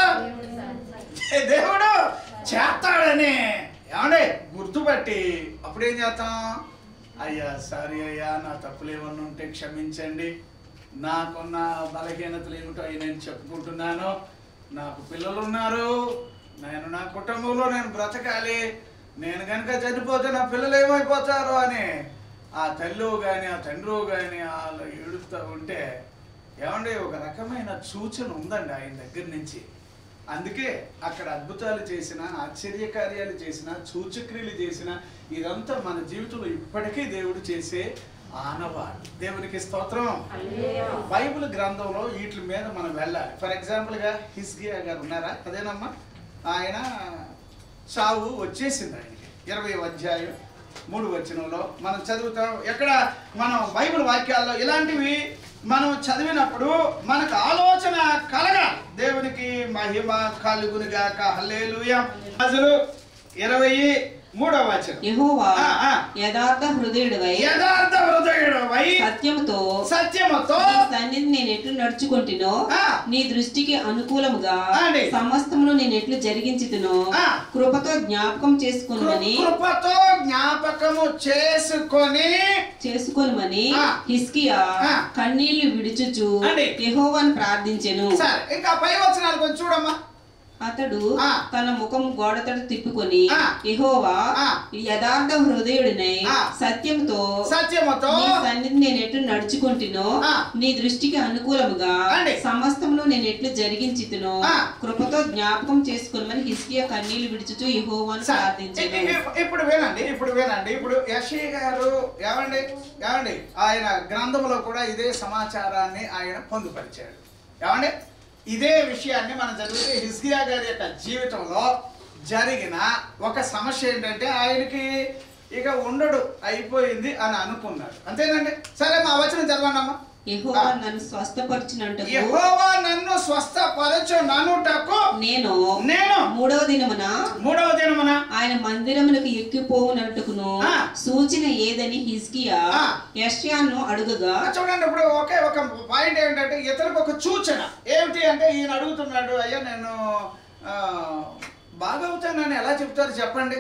దేవుడు చేస్తాడని ఏమండి గుర్తుపట్టి అప్పుడు ఏం చేస్తాం అయ్యా సారీ అయ్యా నా తప్పులు ఏమన్నా ఉంటే క్షమించండి నాకున్న బలహీనతలు ఏమిటో అవి నేను చెప్పుకుంటున్నాను నాకు పిల్లలు ఉన్నారు నేను నా కుటుంబంలో నేను బ్రతకాలి నేను కనుక చనిపోతే నా పిల్లలు ఏమైపోతారు అని ఆ తల్లి కానీ ఆ తండ్రి కానీ వాళ్ళు ఏడుస్తూ ఉంటే ఏమండి ఒక రకమైన సూచన ఉందండి ఆయన దగ్గర నుంచి అందుకే అక్కడ అద్భుతాలు చేసిన ఆశ్చర్యకార్యాలు చేసిన సూచక్రియలు చేసిన ఇదంతా మన జీవితంలో ఇప్పటికీ దేవుడు చేసే ఆనవాడు దేవునికి స్తోత్రం బైబిల్ గ్రంథంలో వీటి మీద మనం వెళ్ళాలి ఫర్ ఎగ్జాంపుల్గా హిస్గియా గారు ఉన్నారా అదేనమ్మా ఆయన చావు వచ్చేసింది ఆయనకి ఇరవై అధ్యాయం మూడు వచనంలో మనం చదువుతాం ఎక్కడ మనం బైబిల్ వాక్యాల్లో ఇలాంటివి మనం చదివినప్పుడు మనకు ఆలోచన కలగాలి దేవునికి మహిమ కలుగునుగాక హల్లేలూయా అసలు ఇరవై మూడవ వచనం యెహోవా ఆ, ఆ. యథార్థ హృదయుడివై యథార్థ హృదయుడవై సత్యముతో సత్యముతో నీ సన్నిధి నేను ఎట్లు నడుచుకుంటునో ఆ. నీ దృష్టికి అనుకూలముగా అండి. సమస్తమును నేను ఎట్లు జరిగించుతునో ఆ. కృపతో జ్ఞాపకం చేసుకుని కృపతో జ్ఞాపకము చేసుకొని చేసుకొనుమని ఆ. హిస్కియా ఆ. కన్నీళ్లు విడుచుచు అండి. యెహోవాను ప్రార్థించెను సరే ఇంకా పై వచనాలు కొంచెం చూడమ్మా అతడు ఆ. తన ముఖం గోడతడు తిప్పుకొని ఆ. యెహోవా ఆ. యథార్థ హృదయుడినై ఆ. సత్యంతో సత్యముతో నీ సన్నిధి నేను ఎట్లు నడుచుకుంటునో ఆ. నీ దృష్టికి అనుకూలముగా అండి. సమస్తమును నేను ఎట్లు జరిగించుతునో ఆ. కృపతో జ్ఞాపకం చేసుకుని హిస్కియా కన్నీళ్లు విడుచుచు యెహోవాను సరే, ప్రార్థించెను ఇ- ఇ- ఇప్పుడు వినండి ఇప్పుడు వినండి ఇప్పుడు యశీ గారు ఏమండి ఏమండి ఆయన గ్రంథంలో కూడా ఇదే సమాచారాన్ని ఆయన పొందుపరిచాడు ఏమండి ఇదే విషయాన్ని మనం చదివితే హిస్కియా గారి యొక్క జీవితంలో జరిగిన ఒక సమస్య ఏంటంటే ఆయనకి ఇక ఉండడు అయిపోయింది అని అనుకున్నాడు అంతేనండి సరే మా వచనం చదవండి అమ్మా యెహోవా ఆ. నన్ను స్వస్థపరిచినందుకు యెహోవా నన్ను స్వస్థపరచు ననుటకు నేను నేను మూడవ దినమున మూడవ దినమున ఆయన మందిరములకు ఎక్కిపోవునట్టుకును ఆ. సూచన ఏదని హిజ్కియా ఆ. యష్యాను అడుగగా ఆ, చూడండి ఇప్పుడు ఒకే ఒక పాయింట్ ఏంటంటే ఇతనికి ఒక సూచన ఏమిటి అంటే ఈయన అడుగుతున్నాడు అయ్యా నేను ఆ, బాగవుతానని ఎలా చెప్తారు చెప్పండి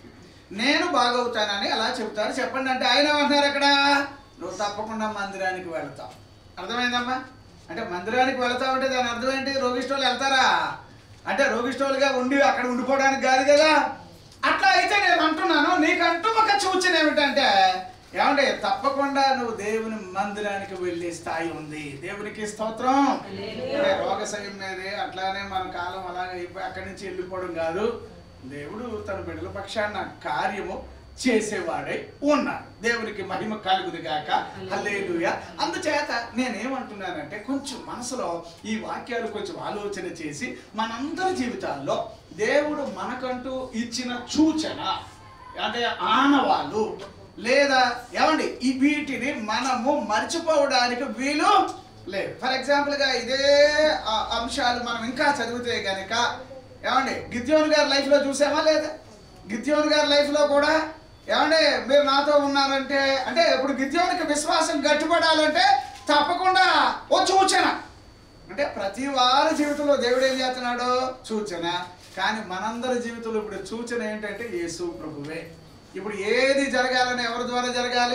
నేను బాగవుతానని ఎలా చెప్తారు చెప్పండి అంటే ఆయన ఏమంటున్నారు అక్కడ నువ్వు తప్పకుండా మందిరానికి వెళ్తావు అర్థమైందమ్మా అంటే మందిరానికి వెళ్తావు అంటే దాని అర్థం ఏంటి రోగిస్టోలు వెళ్తారా అంటే రోగిస్టోలుగా ఉండి అక్కడ ఉండిపోవడానికి కాదు కదా అట్లా అయితే నేను అంటున్నాను నీకంటూ ఒక సూచన ఏమిటంటే ఏమంటే తప్పకుండా నువ్వు దేవుని మందిరానికి వెళ్ళే స్థాయి ఉంది దేవునికి స్తోత్రం అంటే రోగ సయం మీదే అట్లానే మన కాలం అలాగే అయిపోయి అక్కడి నుంచి వెళ్ళిపోవడం కాదు దేవుడు తన బిడ్డల పక్షాన కార్యము చేసేవాడై ఉన్నాడు దేవునికి మహిమ కలుగుదు గాక హల్లెలూయా అందుచేత నేనేమంటున్నానంటే కొంచెం మనసులో ఈ వాక్యాలు కొంచెం ఆలోచన చేసి మనందరి జీవితాల్లో దేవుడు మనకంటూ ఇచ్చిన సూచన అంటే ఆనవాళ్ళు లేదా ఏమండి ఈ వీటిని మనము మర్చిపోవడానికి వీలు లేదు ఫర్ ఎగ్జాంపుల్గా ఇదే ఆ, అంశాలు మనం ఇంకా చదివితే గనక ఏమండి గిద్యోన్ గారి లైఫ్లో చూసామా లేదా గిద్యోన్ గారి లైఫ్లో కూడా ఏమండి మీరు నాతో ఉన్నారంటే అంటే ఇప్పుడు గిద్యోనికి విశ్వాసం గట్టిపడాలంటే తప్పకుండా ఓ సూచన అంటే ప్రతి వారి జీవితంలో దేవుడు ఏం చేస్తున్నాడు సూచన కానీ మనందరి జీవితంలో ఇప్పుడు సూచన ఏంటంటే యేసు ప్రభువే ఇప్పుడు ఏది జరగాలని ఎవరి ద్వారా జరగాలి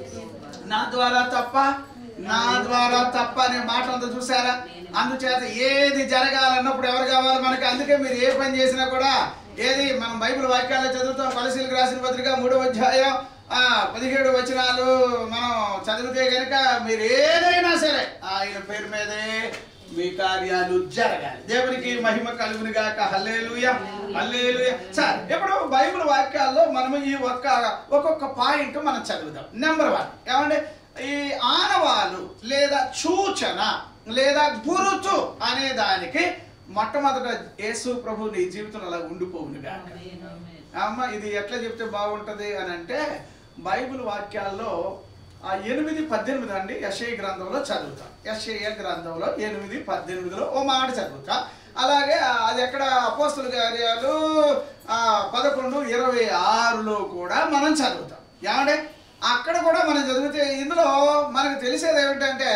నా ద్వారా తప్ప నా ద్వారా తప్ప అనే మాట అంతా చూసారా అందుచేత ఏది జరగాలన్నప్పుడు ఎవరు కావాలి మనకి అందుకే మీరు ఏ పని చేసినా కూడా ఏది మనం బైబిల్ వాక్యాలు చదువుతాం కొలసీలకు రాసిన పత్రిక మూడవ అధ్యాయం ఆ, పదిహేడు వచనాలు మనం చదివితే కనుక మీరు ఏదైనా సరే ఆయన పేరు మీదే మీ కార్యాలు జరగాలి దేవునికి మహిమ కలుగును గాక హల్లేలుయ హల్లేలుయ సరే ఇప్పుడు బైబిల్ వాక్యాల్లో మనము ఈ ఒక్క ఒక్కొక్క పాయింట్ మనం చదువుదాం నెంబర్ వన్ ఏమంటే ఈ ఆనవాలు లేదా సూచన లేదా గురుతు అనే దానికి మొట్టమొదట యేసు ప్రభు నీ జీవితంలో అలా ఉండిపోవును గాక అమ్మ ఇది ఎట్లా చెప్తే బాగుంటది అని అంటే బైబిల్ వాక్యాల్లో ఆ ఎనిమిది పద్దెనిమిది అండి యశయ గ్రంథంలో చదువుతాం యశయ గ్రంథంలో ఎనిమిది పద్దెనిమిదిలో ఓ మాట చదువుతా అలాగే ఆ- అది ఎక్కడ అపోస్తుల కార్యాలు ఆ, పదకొండు ఇరవై ఆరులో కూడా మనం చదువుతాం ఏమంటే అక్కడ కూడా మనం చదివితే ఇందులో మనకు తెలిసేది ఏమిటంటే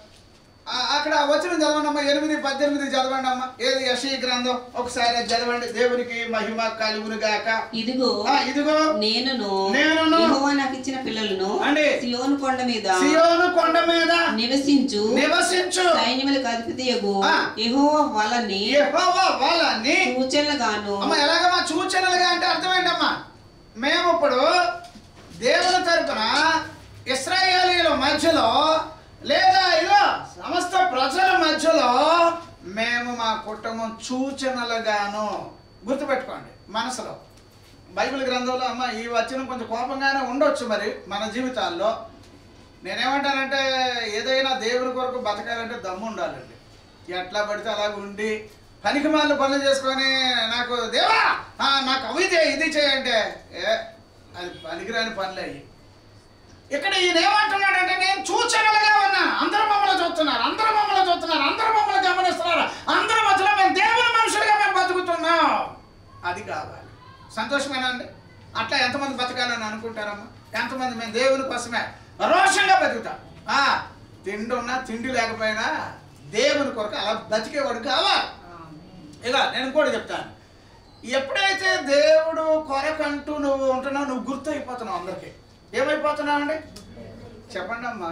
ఆ- అక్కడ వచ్చిన చదవండి అమ్మా ఎనిమిది పద్దెనిమిది చదవండి అమ్మా ఏది యశీ గ్రంథం ఒకసారి అది చదవండి దేవునికి మహిమ కలుగును గాక ఇదిగో ఆ, ఇదిగో నేనును నేనును యెహోవా నాకు ఇచ్చిన పిల్లలను అండి. సియోను కొండ మీద సియోను కొండ మీద నివసించు నివసించు సైన్యములకు అధిపతియగు ఆ. యెహోవా వలని యెహోవా వాళ్ళని సూచనలుగాను అమ్మ ఎలాగమ్మా సూచనలుగా అంటే అర్థమేంటమ్మా మేము ఇప్పుడు దేవుని తరపున ఇస్రాయేలీల మధ్యలో లేదా ఇదో సమస్త ప్రజల మధ్యలో మేము మా కుటుంబం సూచనలుగాను గుర్తుపెట్టుకోండి మనసులో బైబిల్ గ్రంథంలో అమ్మ ఈ వచనం కొంచెం కోపంగానే ఉండొచ్చు మరి మన జీవితాల్లో నేనేమంటానంటే ఏదైనా దేవుని కొరకు బతకాలంటే దమ్ము ఉండాలండి ఎట్లా పడితే అలా ఉండి పనికి మాలిన పనులు చేసుకొని నాకు దేవా ఆ, నాకు అవి చేయి ఇది చేయంటే ఏ అది పనికిరాని పనులు అయ్యి ఇక్కడ ఈయన ఏమంటున్నాడంటే నేను సూచనలుగా ఉన్నా అందరూ మమ్మల్ని చూస్తున్నారు అందరూ మమ్మల్ని చూస్తున్నారు అందరూ మమ్మల్ని గమనిస్తున్నారు అందరి మధ్యలో మేము దేవుని మనుషులుగా మేము బతుకుతున్నాం అది కావాలి సంతోషమేనా అండి అట్లా ఎంతమంది బతకాలని అనుకుంటారమ్మా ఎంతమంది మేము దేవుని కోసమే రోషంగా బతుకుతాం ఆ, తిండి ఉన్నా తిండి లేకపోయినా దేవుని కొరకు అలా బతికేవాడు కావాలి ఇక నేను కూడా చెప్తాను ఎప్పుడైతే దేవుడు కొరకంటూ నువ్వు ఉంటున్నావు నువ్వు గుర్తు అయిపోతున్నావు అందరికి ఏమైపోతున్నావు అండి చెప్పండి అమ్మా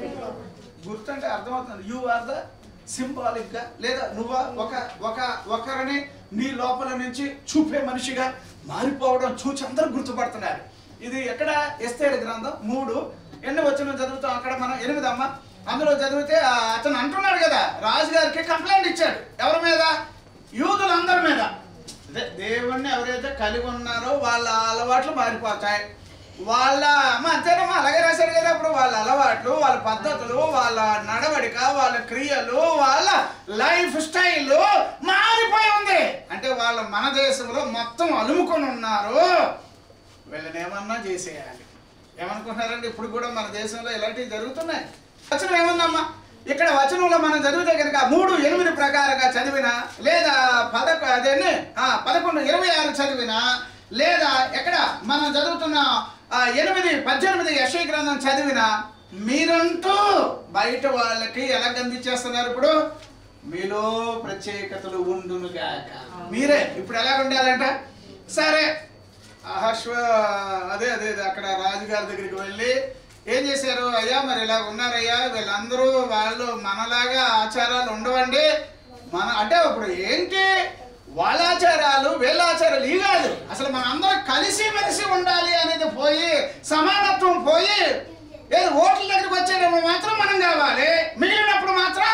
గుర్తు అంటే అర్థమవుతుంది యు ఆర్ ద సింబాలిక్ గా లేదా నువ్వు ఒక ఒక ఒకరిని నీ లోపల నుంచి చూపే మనిషిగా మారిపోవడం చూచి అందరూ గుర్తుపడుతున్నారు ఇది ఎక్కడ ఎస్తేడు గ్రంథం మూడు ఎన్ని వచ్చిన చదువుతాం అక్కడ మనం ఎనిమిది అమ్మ అందులో చదివితే ఆ అతను అంటున్నాడు కదా రాజుగారికి కంప్లైంట్ ఇచ్చాడు ఎవరి మీద యూదులందరి మీద అదే దేవుణ్ణి ఎవరైతే కలిగి ఉన్నారో వాళ్ళ అలవాట్లు మారిపోతాయి వాళ్ళ అమ్మ అంతేనమ్మా అలాగే రాశారు కదా అప్పుడు వాళ్ళ అలవాట్లు వాళ్ళ పద్ధతులు వాళ్ళ నడవడిక వాళ్ళ క్రియలు వాళ్ళ లైఫ్ స్టైల్ మారిపోయి ఉంది అంటే వాళ్ళ మన దేశంలో మొత్తం అలుముకొని ఉన్నారు వీళ్ళని ఏమన్నా చేసేయాలి ఏమనుకుంటున్నారండి ఇప్పుడు కూడా మన దేశంలో ఇలాంటివి జరుగుతున్నాయి వచనం ఏముందమ్మా ఇక్కడ వచనంలో మనం చదివితే కనుక మూడు ఎనిమిది ప్రకారంగా చదివిన లేదా పదకొ అదేంటి ఆ, పదకొండు ఇరవై ఆరు చదివిన లేదా ఎక్కడ మనం చదువుతున్న ఆ, ఎనిమిది పద్దెనిమిది యశయ గ్రంథం చదివిన మీరంటూ బయట వాళ్ళకి ఎలా గందించేస్తున్నారు ఇప్పుడు మీలో ప్రత్యేకతలు ఉండునుగాక మీరే ఇప్పుడు ఎలా ఉండాలంట సరే అహర్శ్వ అదే అదే అదే అక్కడ రాజుగారి దగ్గరికి వెళ్ళి ఏం చేశారు అయ్యా మరి ఇలా ఉన్నారయ్యా వీళ్ళందరూ వాళ్ళు మనలాగా ఆచారాలు ఉండవండి మన అంటే ఇప్పుడు ఏంటి వాళ్ళ ఆచారాలు వీళ్ళ ఆచారాలు ఈ కాదు అసలు మన అందరం కలిసి మెలిసి ఉండాలి అనేది పోయి సమానత్వం పోయి ఏదో ఓట్ల దగ్గరికి వచ్చేటప్పుడు మాత్రం మనం కావాలి మిగిలినప్పుడు మాత్రం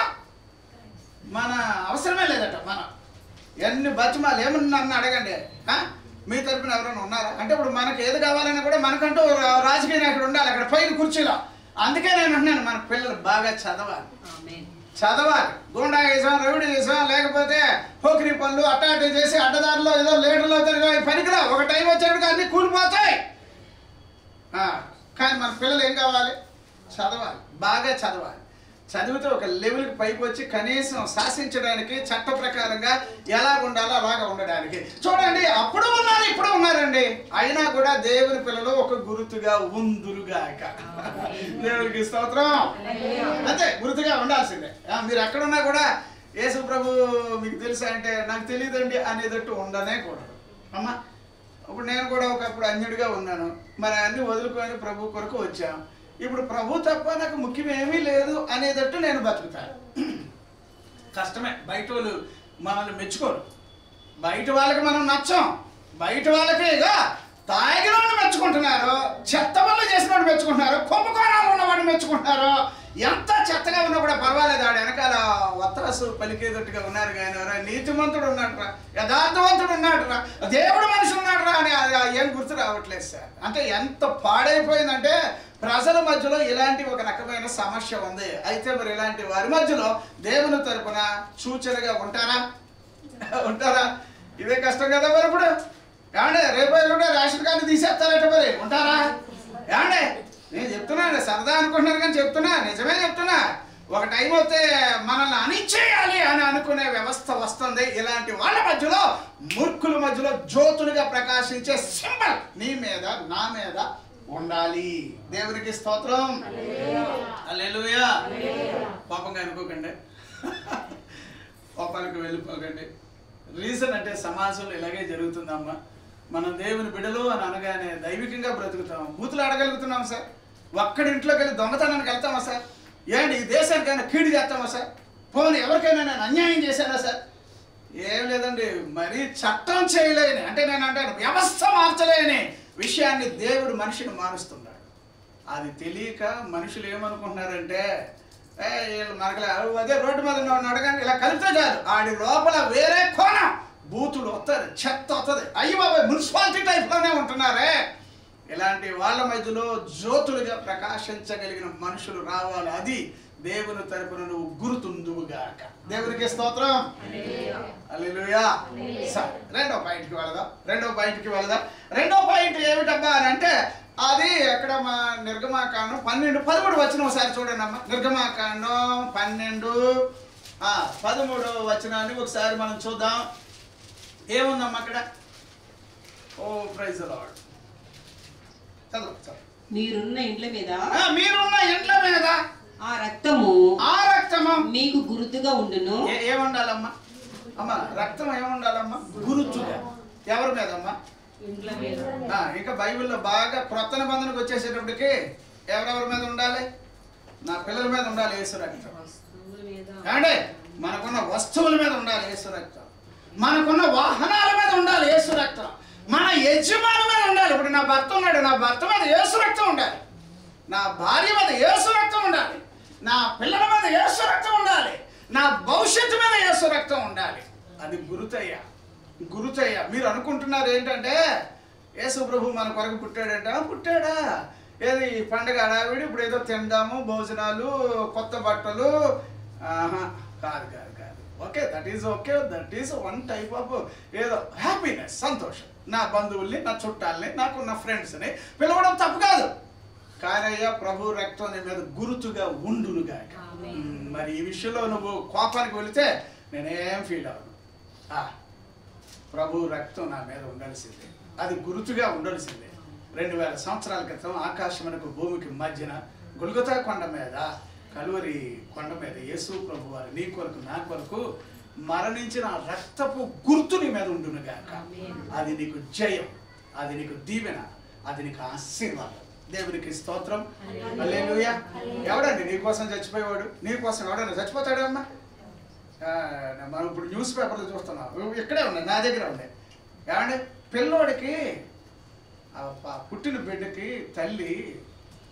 మన అవసరమే లేదట మనం ఎన్ని బతిమాలు ఏమన్నా నన్ను అడగండి ఆ? మీ తరపున ఎవరైనా ఉన్నారా అంటే ఇప్పుడు మనకి ఏది కావాలన్నా కూడా మనకంటూ రా- రాజకీయ నాయకుడు ఉండాలి అక్కడ పైన కుర్చీలో అందుకే నేను అంటున్నాను మన పిల్లలు బాగా చదవాలి చదవాలి గుండాయిజం రౌడీయిజం లేకపోతే పోకిరి పనులు అట్టా అట్ట చేసి అడ్డదారిలో ఏదో లీటర్లో తిరిగి పనికిరా ఒక టైం వచ్చేటికి అన్నీ కూలిపోతాయి ఆ, కానీ మన పిల్లలు ఏం కావాలి చదవాలి బాగా చదవాలి చదివితే ఒక లెవెల్కి పైకి వచ్చి కనీసం శాసించడానికి చట్ట ప్రకారంగా ఎలా ఉండాలో అలాగా ఉండడానికి చూడండి అప్పుడు ఉన్నారు ఇప్పుడు ఉన్నారండి అయినా కూడా దేవుని పిల్లలు ఒక గురుతుగా ఉందురుగాక దేవునికి స్తోత్రం అంతే గుర్తుగా ఉండాల్సిందే ఆ, మీరు ఎక్కడున్నా కూడా యేసు ప్రభు మీకు తెలుసా అంటే నాకు తెలియదండి అనేటట్టు ఉండనే కూడదు అమ్మా ఇప్పుడు నేను కూడా ఒకప్పుడు అన్యుడిగా ఉన్నాను మరి అన్ని వదులుకొని ప్రభు కొరకు వచ్చాం ఇప్పుడు ప్రభు తప్ప నాకు ముఖ్యం ఏమీ లేదు అనేటట్టు నేను బతుకుతాను కష్టమే బయట వాళ్ళు మనల్ని మెచ్చుకోరు బయట వాళ్ళకి మనం నచ్చం బయట వాళ్ళకే ఇక తాగిన వాడిని మెచ్చుకుంటున్నారు చెత్త వల్ల చేసిన వాడిని మెచ్చుకుంటున్నారు కుంభకోణాలు ఉన్నవాడిని మెచ్చుకుంటున్నారు ఎంత చెత్తగా ఉన్నా కూడా పర్వాలేదు ఆడ వెనకాల వత్తాసు పలికేటట్టుగా ఉన్నారు కానీ ఎవరో నీతిమంతుడు ఉన్నాడురా యథార్థవంతుడు ఉన్నాడురా దేవుడు మనిషి ఉన్నాడురా అని అది ఏం గుర్తు రావట్లేదు సార్ అంటే ఎంత పాడైపోయిందంటే ప్రజల మధ్యలో ఇలాంటి ఒక రకమైన సమస్య ఉంది అయితే మరి ఇలాంటి వారి మధ్యలో దేవుని తరపున సూచనగా ఉంటారా ఉంటారా ఇదే కష్టం కదా మరి ఇప్పుడు ఏమండి రేపు ఎల్లుండే రేషన్ కార్డు తీసేస్తారట మరి ఉంటారా ఏమండి నేను చెప్తున్నాను సరదా అనుకుంటున్నారు కానీ చెప్తున్నా నిజమే చెప్తున్నా ఒక టైం వస్తే మనల్ని అణిచేయాలి అని అనుకునే వ్యవస్థ వస్తుంది ఇలాంటి వాళ్ళ మధ్యలో మూర్ఖుల మధ్యలో జ్యోతులుగా ప్రకాశించే సింబల్ నీ మీద నా మీద ఉండాలి దేవునికి స్తోత్రం అల్లెలుయా పాపంగా అనుకోకండి కోపాలకు వెళ్ళిపోకండి రీజన్ అంటే సమాజంలో ఇలాగే జరుగుతుందమ్మా మనం దేవుని బిడలు అని అనగానే దైవికంగా బ్రతుకుతాం బూతులు అడగలుగుతున్నాం సార్ ఒక్కడి ఇంట్లోకి వెళ్ళి దొంగతనానికి వెళ్తామా సార్ ఏంటి ఈ దేశానికైనా కీడు చేస్తామా సార్ పోనీ ఎవరికైనా నేను అన్యాయం చేశానా సార్ ఏం లేదండి మరి చట్టం చేయలేని అంటే నేను అంటాను వ్యవస్థ మార్చలేని విషయాన్ని దేవుడు మనిషిని మారుస్తున్నాడు అది తెలియక మనుషులు ఏమనుకుంటున్నారంటే ఏ వీళ్ళు మనకలే అదే రోడ్డు మీద ఉన్న అడగండి ఇలా కలిపితే చాలు ఆడి లోపల వేరే కోణం బూతులు వస్తుంది చెత్త వస్తుంది అయ్యి బాబాయ్ మున్సిపాలిటీ టైప్లోనే ఉంటున్నారే ఇలాంటి వాళ్ళ మధ్యలో జ్యోతులుగా ప్రకాశించగలిగిన మనుషులు రావాలి అది దేవుని తరపున నువ్వు గుర్తుందువుగాక దేవునికి స్తోత్రం హల్లెలూయా సరే రెండో పాయింట్కి వెళదాం రెండో పాయింట్కి వెళదాం రెండో పాయింట్ ఏమిటబ్బా అని అంటే అది ఎక్కడ మా నిర్గమాకాండం పన్నెండు పదమూడు వచ్చిన ఒకసారి చూడండి అమ్మా నిర్గమాకాండం పన్నెండు ఆ, పదమూడు వచనాన్ని ఒకసారి మనం చూద్దాం ఏముందమ్మా అక్కడ ఓ ప్రైజ్ లార్డ్ చదువు చదువు మీరున్న ఇండ్ల మీద ఆ, మీరున్న ఇండ్ల మీద ఆ రక్తము ఆ రక్తము మీకు గుర్తుగా ఉండును ఏ- ఏముండాలమ్మా అమ్మ రక్తం ఏముండాలమ్మా గురుతుగా ఎవరి మీద అమ్మా ఇండ్ల మీద ఆ, ఇంకా బైబిల్లో బాగా క్రొత్త నిబంధనకు వచ్చేసేటప్పటికి ఎవరెవరి మీద ఉండాలి నా పిల్లల మీద ఉండాలి యేసు రక్తం ఏమండి మనకున్న వస్తువుల మీద ఉండాలి యేసు రక్తం మనకున్న వాహనాల మీద ఉండాలి యేసు రక్తం మన యజమాని మీద ఉండాలి ఇప్పుడు నా భర్త ఉన్నాడు నా భర్త మీద యేసు రక్తం ఉండాలి నా భార్య మీద యేసు రక్తం ఉండాలి నా పిల్లల మీద యేసు రక్తం ఉండాలి నా భవిష్యత్తు మీద యేసు రక్తం ఉండాలి అది గురుతయ్య గురుతయ్య మీరు అనుకుంటున్నారు ఏంటంటే యేసు ప్రభు మన కొరకు పుట్టాడంట "ఆ, పుట్టాడా ఏది ఈ పండగ హడావిడి ఇప్పుడు ఏదో తిందాము భోజనాలు కొత్త బట్టలు ఆహా కాదు కాదు కాదు okay that is okay that is one type of ఏదో హ్యాపీనెస్ సంతోషం నా బంధువుల్ని నా చుట్టాలని నాకున్న ఫ్రెండ్స్ని పిలవడం తప్పు కాదు కానీ అయ్యా ప్రభు రక్తం నీ మీద గురుతుగా ఉండునుగా మరి ఈ విషయంలో నువ్వు కోపానికి వెళితే నేనేం ఫీల్ అవ్వను ఆ, ప్రభు రక్తం నా మీద ఉండాల్సిందే అది గురుతుగా ఉండాల్సిందే రెండు వేల సంవత్సరాల క్రితం ఆకాశమునకు భూమికి మధ్యన గుల్గతా కొండ మీద కలువరి కొండ మీద యేసు ప్రభు వారు నీ కొరకు నా కొరకు మరణించిన ఆ రక్తపు గుర్తు నీ మీద ఉండునుగాక అది నీకు జయం అది నీకు దీవెన అది నీకు ఆశీర్వాదం దేవునికి స్తోత్రం హల్లెలూయా ఎవడండి నీ కోసం చచ్చిపోయేవాడు నీ కోసం ఎవడన్నా చచ్చిపోతాడమ్మా ఆ, మనం ఇప్పుడు న్యూస్ పేపర్లో చూస్తున్నాం ఇవి ఇక్కడే ఉన్నాయి నా దగ్గర ఉన్నాయి ఏమండి పిల్లోడికి ఆ ప- పుట్టిన బిడ్డకి తల్లి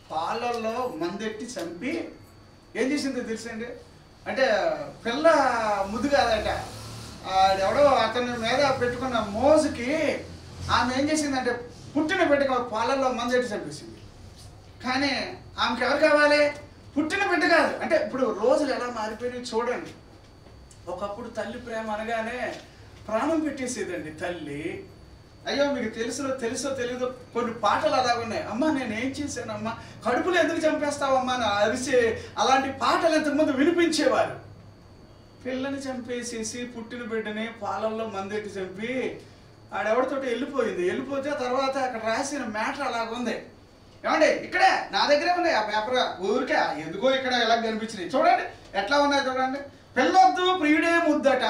పాలల్లో మందెట్టి చంపి ఏం చేసిందో తెలుసండి అంటే పిల్ల ముద్దు కాదట ఎవడో అతని మీద పెట్టుకున్న మోజుకి ఆమె ఏం చేసిందంటే పుట్టిన బిడ్డకు పాలల్లో మందెట్టి చంపేసింది కానీ ఆమెకి ఎవరు కావాలి పుట్టిన బిడ్డ కాదు అంటే ఇప్పుడు రోజులు ఎలా మారిపోయినాయి చూడండి ఒకప్పుడు తల్లి ప్రేమ అనగానే ప్రాణం పెట్టేసేదండి తల్లి అయ్యో మీకు తెలుసో తెలుసో తెలీదో కొన్ని పాటలు అలా ఉన్నాయి అమ్మా నేను ఏం చేశానమ్మా కడుపులో ఎందుకు చంపేస్తావమ్మా అని అరిసే అలాంటి పాటలు ఇంతకుముందు వినిపించేవారు పిల్లని చంపేసేసి పుట్టిన బిడ్డని పాలల్లో మందెట్టి చంపి ఆడెవడితోటి వెళ్ళిపోయింది వెళ్ళిపోతే తర్వాత అక్కడ రాసిన మ్యాటర్ అలాగుంది ఏమండి ఇక్కడే నా దగ్గరే ఉన్నాయి ఆ పేపర్ ఊరికే ఎందుకో ఇక్కడ ఎలా కనిపించినాయి చూడండి ఎట్లా ఉన్నాయి చూడండి పిల్లొద్దు ప్రియుడే ముద్దట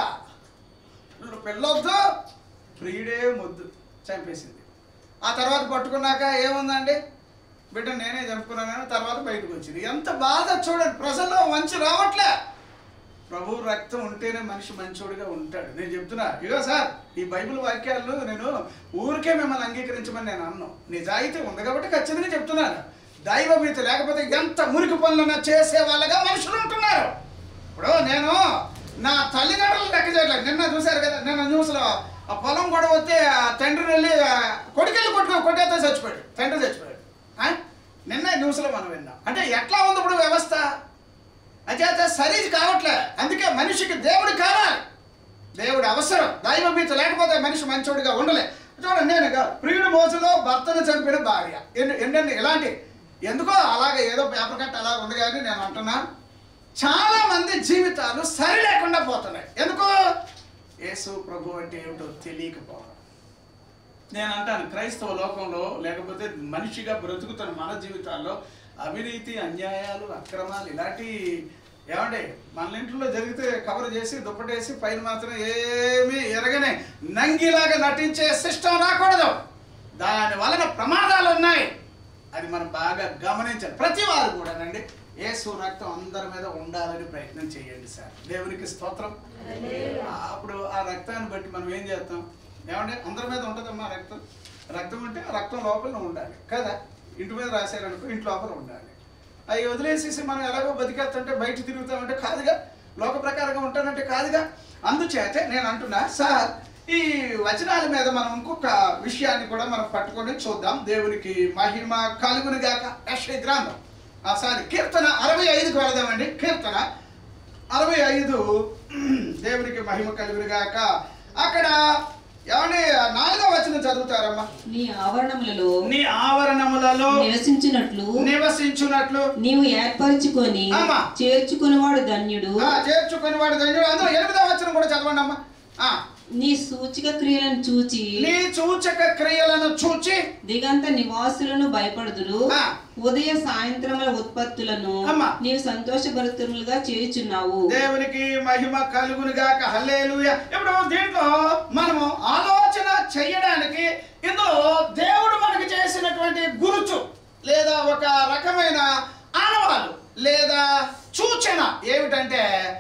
పిల్లొద్దు ప్రియుడే ముద్దు చంపేసింది ఆ తర్వాత పట్టుకున్నాక ఏముందండి బిడ్డ నేనే చంపుకున్నాను తర్వాత బయటకు వచ్చింది ఎంత బాధ చూడండి ప్రజల్లో మంచి రావట్లే ప్రభు రక్తం ఉంటేనే మనిషి మంచోడిగా ఉంటాడు నేను చెప్తున్నా ఇగో సార్ ఈ బైబిల్ వాక్యాలు నేను ఊరికే మిమ్మల్ని అంగీకరించమని నేను అన్నాను నిజాయితీ ఉంది కాబట్టి ఖచ్చితంగా చెప్తున్నాను దైవభీతి లేకపోతే ఎంత మురికి పనులన్నా చేసే వాళ్ళగా మనుషులు ఉంటున్నారు ఇప్పుడు నేను నా తల్లిదండ్రులు లెక్క చేయట్లేదు నిన్న చూశారు కదా నిన్న న్యూస్లో ఆ పొలం గొడవ వస్తే ఆ తండ్రిని వెళ్ళి ఆ కొడుకెళ్ళి కొట్టుకో కొట్టేస్తే చచ్చిపోయాడు తండ్రి చచ్చిపోయాడు ఆ? నిన్న న్యూస్లో మనం విన్నాం అంటే ఎట్లా ఉంది ఇప్పుడు వ్యవస్థ అచేత సరీజ్ కావట్లే అందుకే మనిషికి దేవుడు కావాలి దేవుడు అవసరం దైవభీతి లేకపోతే మనిషి మంచోడిగా ఉండలే చూడండి నేను ఇక ప్రియుడు మోజులో భర్తను చంపిన భార్య ఎన్ని ఎన్నెన్ని ఇలాంటి ఎందుకో అలాగే ఏదో పేపర్ కట్ అలా ఉంది కానీ నేను అంటున్నా చాలా మంది జీవితాలు సరి లేకుండా పోతున్నాయి ఎందుకో యేసు ప్రభు అంటే ఏమిటో తెలియకపోవడం నేను అంటాను క్రైస్తవ లోకంలో లేకపోతే మనిషిగా బ్రతుకుతున్న మన జీవితాల్లో అవినీతి అన్యాయాలు అక్రమాలు ఇలాంటి ఏమండి మన ఇంట్లో జరిగితే కవర్ చేసి దుప్పటేసి పైన మాత్రం ఏమీ ఎరగని నంగిలాగా నటించే సిస్టమ్ రాకూడదు దాని వలన ప్రమాదాలు ఉన్నాయి అది మనం బాగా గమనించాలి ప్రతి వారు కూడానండి ఏసు రక్తం అందరి మీద ఉండాలని ప్రయత్నం చేయండి సార్ దేవునికి స్తోత్రం ఆ, అప్పుడు ఆ రక్తాన్ని బట్టి మనం ఏం చేస్తాం ఏమంటే అందరి మీద ఉంటుందమ్మా రక్తం రక్తం ఉంటే ఆ రక్తం లోపల ఉండాలి కదా ఇంటి మీద రాశారనుకో ఇంటి లోపల ఉండాలి అవి వదిలేసేసి మనం ఎలాగో బతికేస్తుంటే బయట తిరుగుతామంటే కాదుగా లోక ప్రకారంగా ఉంటానంటే కాదుగా అందుచేతే నేను అంటున్నా సార్ ఈ వచనాల మీద మనం ఇంకొక విషయాన్ని కూడా మనం పట్టుకొని చూద్దాం దేవునికి మహిమ కలుగును గాక యశ్వ గ్రంథం ఆ సారీ కీర్తన అరవై ఐదుకి వెళదామండి కీర్తన అరవై ఐదు దేవునికి మహిమ కలుగును గాక అక్కడ ఏమండి నాలుగో వచనం చదువుతారమ్మా నీ ఆవరణములలో నీ ఆవరణములలో నివసించినట్లు నివసించున్నట్లు నీవు ఏర్పరచుకొని ఆమా. చేర్చుకునేవాడు ధన్యుడు ఆ, చేర్చుకుని వాడు ధన్యుడు అందులో ఎనిమిదో వచనం కూడా చదవండి అమ్మా ఆ, నీ సూచిక క్రియలను చూచి నీ సూచక క్రియలను చూచి దిగంత నివాసులను భయపడుదురు ఆ. ఉదయ సాయంత్రముల ఉత్పత్తులను అమ్మా. నీవు సంతోషభరితములుగా చేయుచున్నావు దేవునికి మహిమ కలుగును గాక హల్లెలూయా ఇప్పుడు దీంట్లో మనము ఆలోచన చేయడానికి ఇందులో దేవుడు మనకు చేసినటువంటి గురుచు లేదా ఒక రకమైన ఆనవాలు లేదా సూచన ఏమిటంటే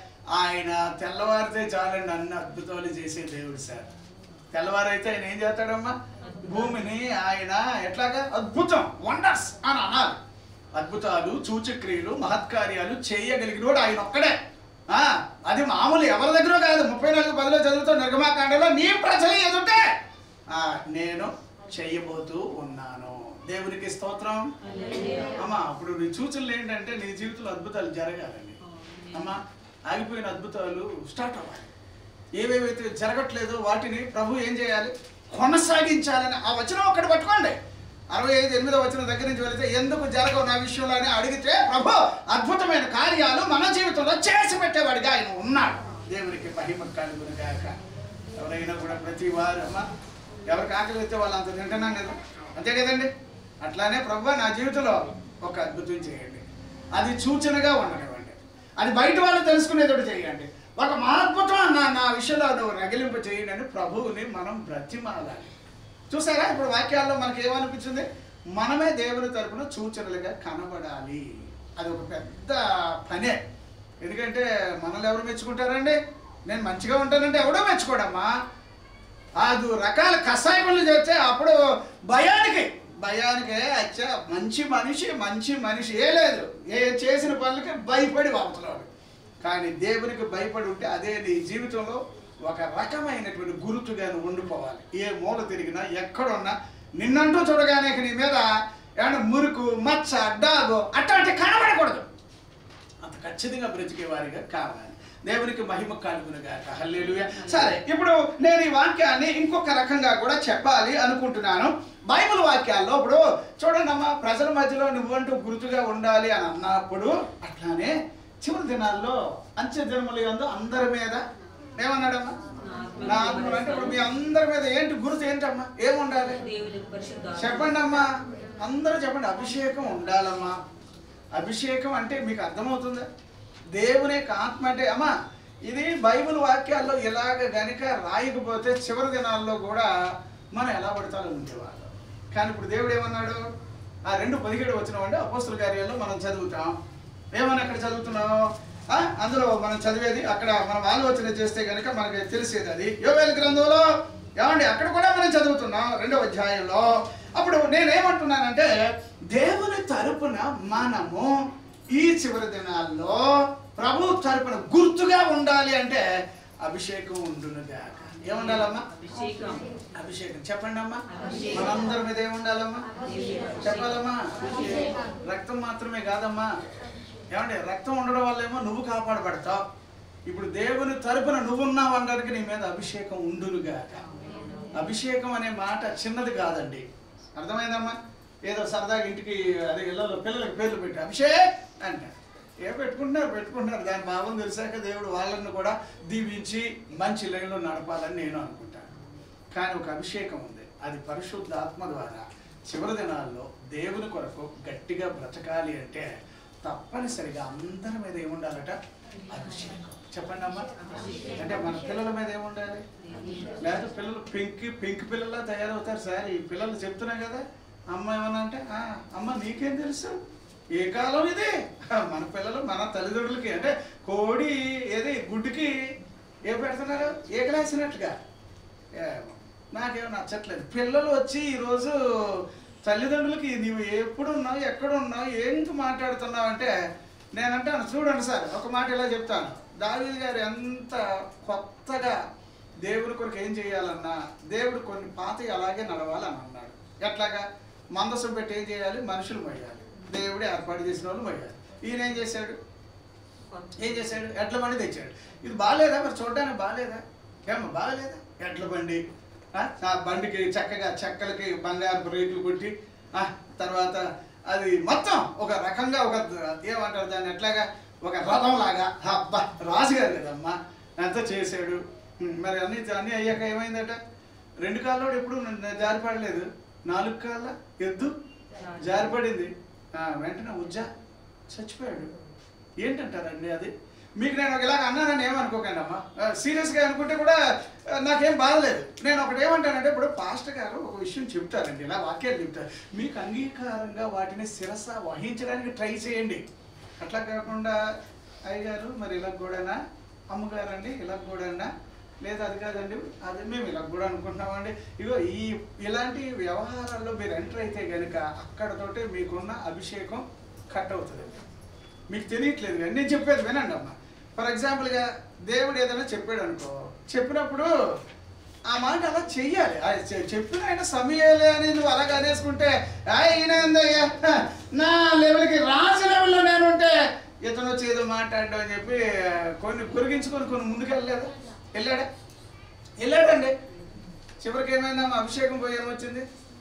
ఆయన తెల్లవారితే చాలండి అన్ని అద్భుతాలు చేసే దేవుడు సార్ తెల్లవారైతే ఆయన ఏం చేస్తాడమ్మా భూమిని ఆయన ఎట్లాగా అద్భుతం వండర్స్ అని అనాలి అద్భుతాలు సూచక్రియలు మహత్కార్యాలు చేయగలిగినోడు ఆయన ఒక్కడే ఆ, అది మామూలు ఎవరి దగ్గర కాదు ముప్పై నాలుగు పదిలో చదువుతూ నిర్గమాకాండలో నీ ప్రజల ఎదుటే ఆ, నేను చెయ్యబోతూ ఉన్నాను దేవునికి స్తోత్రం అమ్మా అప్పుడు నీ సూచనలు ఏంటంటే నీ జీవితంలో అద్భుతాలు జరగాలండి అమ్మా ఆగిపోయిన అద్భుతాలు స్టార్ట్ అవ్వాలి ఏవేవైతే జరగట్లేదో వాటిని ప్రభు ఏం చేయాలి కొనసాగించాలని ఆ వచనం ఒక్కటి పట్టుకోండి అరవై ఐదు ఎనిమిదో వచనం దగ్గర నుంచి వెళితే ఎందుకు జరగవు నా విషయంలో అని అడిగితే ప్రభు అద్భుతమైన కార్యాలు మన జీవితంలో చేసి పెట్టేవాడిగా ఆయన ఉన్నాడు దేవునికి మహిమ కలుగును గాక ఎవరైనా కూడా ప్రతి వారు అమ్మా ఎవరికి ఆకలి అయితే వాళ్ళు అంత తింటున్నాం కదా అంతే కదండి అట్లానే ప్రభు నా జీవితంలో ఒక అద్భుతం చేయండి అది సూచనగా ఉండనివ్వండి అది బయట వాళ్ళు తెలుసుకునేటట్టు చేయండి ఒక మహాద్భుతం నా నా విషయంలో నువ్వు రగిలింపు చేయండి అని ప్రభువుని మనం బ్రతిమాలాలి చూసారా ఇప్పుడు వాక్యాల్లో మనకి ఏమనిపించింది మనమే దేవుని తరపున సూచనలుగా కనబడాలి అది ఒక పెద్ద పనే ఎందుకంటే మనల్ని ఎవరు మెచ్చుకుంటారండి నేను మంచిగా ఉంటానంటే ఎవడో మెచ్చుకోడమ్మా అది రకాల కషాయ పనులు చేస్తే అప్పుడు భయానికి భయానికే అచ్చా మంచి మనిషి మంచి మనిషి ఏ లేదు ఏ చేసిన పనులకి భయపడి వాపుతున్నాడు కానీ దేవునికి భయపడి ఉంటే అదే నీ జీవితంలో ఒక రకమైనటువంటి గుర్తుగా నువ్వు ఉండిపోవాలి ఏ మూల తిరిగినా ఎక్కడున్నా నిన్నంటూ చూడగానే నీ మీద ఏమన్నా మురుకు మచ్చ డాగు అట్లాంటి కనబడకూడదు అంత ఖచ్చితంగా బ్రతికే వారిగా కావాలి దేవునికి మహిమ కలుగును గాక హల్లెలూయా సరే ఇప్పుడు నేను ఈ వాక్యాన్ని ఇంకొక రకంగా కూడా చెప్పాలి అనుకుంటున్నాను బైబిల్ వాక్యాల్లో ఇప్పుడు చూడండి అమ్మా ప్రజల మధ్యలో నువ్వంటూ గుర్తుగా ఉండాలి అని అన్నప్పుడు అట్లానే చివరి దినాల్లో అంచె దినములు యందు అందరి మీద ఏమన్నాడమ్మా నా ఆత్మలు అంటే ఇప్పుడు మీ అందరి మీద ఏంటి గుర్తు ఏంటమ్మా ఏముండాలి దేవుని పరిశుద్ధ చెప్పండి అమ్మా అందరూ చెప్పండి అభిషేకం ఉండాలమ్మా అభిషేకం అంటే మీకు అర్థమవుతుందా దేవుని యొక్క ఆత్మ అంటే అమ్మా ఇది బైబిల్ వాక్యాల్లో ఇలాగ గనుక రాయకపోతే చివరి దినాల్లో కూడా మనం ఎలా పడతాలో ఉండేవాళ్ళం కానీ ఇప్పుడు దేవుడు ఏమన్నాడు ఆ రెండు పదిహేడు వచ్చిన అంటే అపోస్తుల కార్యాల్లో మనం చదువుతాం ఏమని అక్కడ చదువుతున్నాం ఆ? అందులో మనం చదివేది అక్కడ మనం ఆలోచన చేస్తే కనుక మనకి తెలిసేది అది యోవేల గ్రంథంలో ఏమండి అక్కడ కూడా మనం చదువుతున్నాం రెండవ అధ్యాయంలో అప్పుడు నేనేమంటున్నానంటే దేవుని తరపున మనము ఈ చివరి దినాల్లో ప్రభు తరపున గుర్తుగా ఉండాలి అంటే అభిషేకం ఉండునుగాక ఏముండాలమ్మా అభిషేకం అభిషేకం చెప్పండి అమ్మా అభిషేకం. మనందరి మీద ఏముండాలమ్మా అభిషేకం. చెప్పాలమ్మా రక్తం మాత్రమే కాదమ్మా ఏమండి రక్తం ఉండడం వల్ల ఏమో నువ్వు కాపాడబడతావు ఇప్పుడు దేవుని తరపున నువ్వున్నావు అనడానికి నీ మీద అభిషేకం ఉండునుగాక అభిషేకం అనే మాట చిన్నది కాదండి అర్థమైందమ్మా ఏదో సరదాగా ఇంటికి అదే ఇళ్ళలో పిల్లలకి పేర్లు పెట్టి అభిషేక్ అంట ఏ పెట్టుకుంటున్నారు పెట్టుకుంటున్నారు దాని భావం తెలిసాక దేవుడు వాళ్ళని కూడా దీవించి మంచి లైన్లో నడపాలని నేను అనుకుంటాను కానీ ఒక అభిషేకం ఉంది అది పరిశుద్ధ ఆత్మ ద్వారా చివరి దినాల్లో దేవుని కొరకు గట్టిగా బ్రతకాలి అంటే తప్పనిసరిగా అందరి మీద ఏముండాలట అభిషేకం చెప్పండి అమ్మా అంటే మన పిల్లల మీద ఏముండాలి లేదా పిల్లలు పింక్ పింక్ పిల్లలా తయారవుతారు సార్ ఈ పిల్లలు చెప్తున్నా కదా అమ్మ ఏమన్నా అంటే "ఆ, అమ్మ నీకేం తెలుసు ఏ కాలం ఇది మన పిల్లలు మన తల్లిదండ్రులకి అంటే కోడి ఏది గుడ్డుకి ఏ పెడుతున్నారు ఏ వేసినట్టుగా ఏమో. నాకేమో నచ్చట్లేదు పిల్లలు వచ్చి ఈరోజు తల్లిదండ్రులకి నీవు ఎప్పుడు ఉన్నావు ఎక్కడ ఉన్నావు ఏంటి మాట్లాడుతున్నావు అంటే నేనంటాను చూడండి సార్ ఒక మాట ఇలా చెప్తాను దావీదు గారు ఎంత కొత్తగా దేవుడి కొరకు ఏం చేయాలన్నా దేవుడు కొన్ని పాత అలాగే నడవాలని అన్నాడు ఎట్లాగా మందసం పెట్టి ఏం చేయాలి మనుషులు మొయ్యాలి దేవుడే ఏర్పాటు చేసిన వాళ్ళు మొయ్యాలి ఈయన ఏం చేశాడు ఏం చేశాడు ఎడ్ల బండి తెచ్చాడు ఇది బాగాలేదా మరి చూడడానికి బాగాలేదా ఏమో బాగాలేదా ఎడ్ల బండి ఆ, ఆ బండికి చక్కగా చెక్కలకి బంగారు రేకులు కొట్టి ఆ, తర్వాత అది మొత్తం ఒక రకంగా ఒక ఏమంటారు దాన్ని ఎట్లాగా ఒక రథం లాగా అబ్బా రాజుగారు కదమ్మా అంతా చేశాడు ఉమ్, మరి అన్ని అన్నీ అయ్యాక ఏమైందట రెండు కాళ్ళోడు ఎప్పుడు జారిపడలేదు నాలుగు కాళ్ళ ఎద్దు జారిపడింది ఆ, వెంటనే ఉజ్జా చచ్చిపోయాడు ఏంటంటారండి అది మీకు నేను ఒక ఇలాగ అన్నానని ఏమనుకోకండి అమ్మా సీరియస్గా అనుకుంటే కూడా ఆ, నాకేం బాధలేదు నేను ఒకటి ఏమంటానంటే ఇప్పుడు పాస్టర్ గారు ఒక విషయం చెప్తారండి ఇలా వాక్యాలు చెప్తారు మీకు అంగీకారంగా వాటిని శిరస వహించడానికి ట్రై చేయండి అట్లా కాకుండా అయ్యగారు మరి ఇలా కూడానా అమ్మగారండి ఇలా కూడానా లేదా అది కాదండి అది మేము ఇలా కూడా అనుకుంటున్నామండి ఇగో ఈ ఇలాంటి వ్యవహారాల్లో మీరు ఎంటర్ అయితే కనుక అక్కడతోటే మీకున్న అభిషేకం కట్ అవుతుందండి మీకు తెలియట్లేదు కానీ నేను చెప్పేది వినండి అమ్మా ఫర్ ఎగ్జాంపుల్గా దేవుడు ఏదైనా చెప్పాడు అనుకో చెప్పినప్పుడు ఆ మాట అలా చెయ్యాలి ఆ చె- చెప్పిన ఆయన సమయాలే అని నువ్వు అలాగ అనేసుకుంటే "ఆ, ఈయన ఏందయ్యా హ, నా లెవెల్కి రాజు లెవెల్లో నేను ఉంటే ఇతను వచ్చి ఏదో మాట్లాడడం అని చెప్పి కొన్ని పొరిగించుకొని కొన్ని ముందుకు వెళ్ళలేదా వెళ్ళాడా వెళ్ళాడండి చివరికి ఏమైందమ్మా అభిషేకం పోయి ఏమొచ్చింది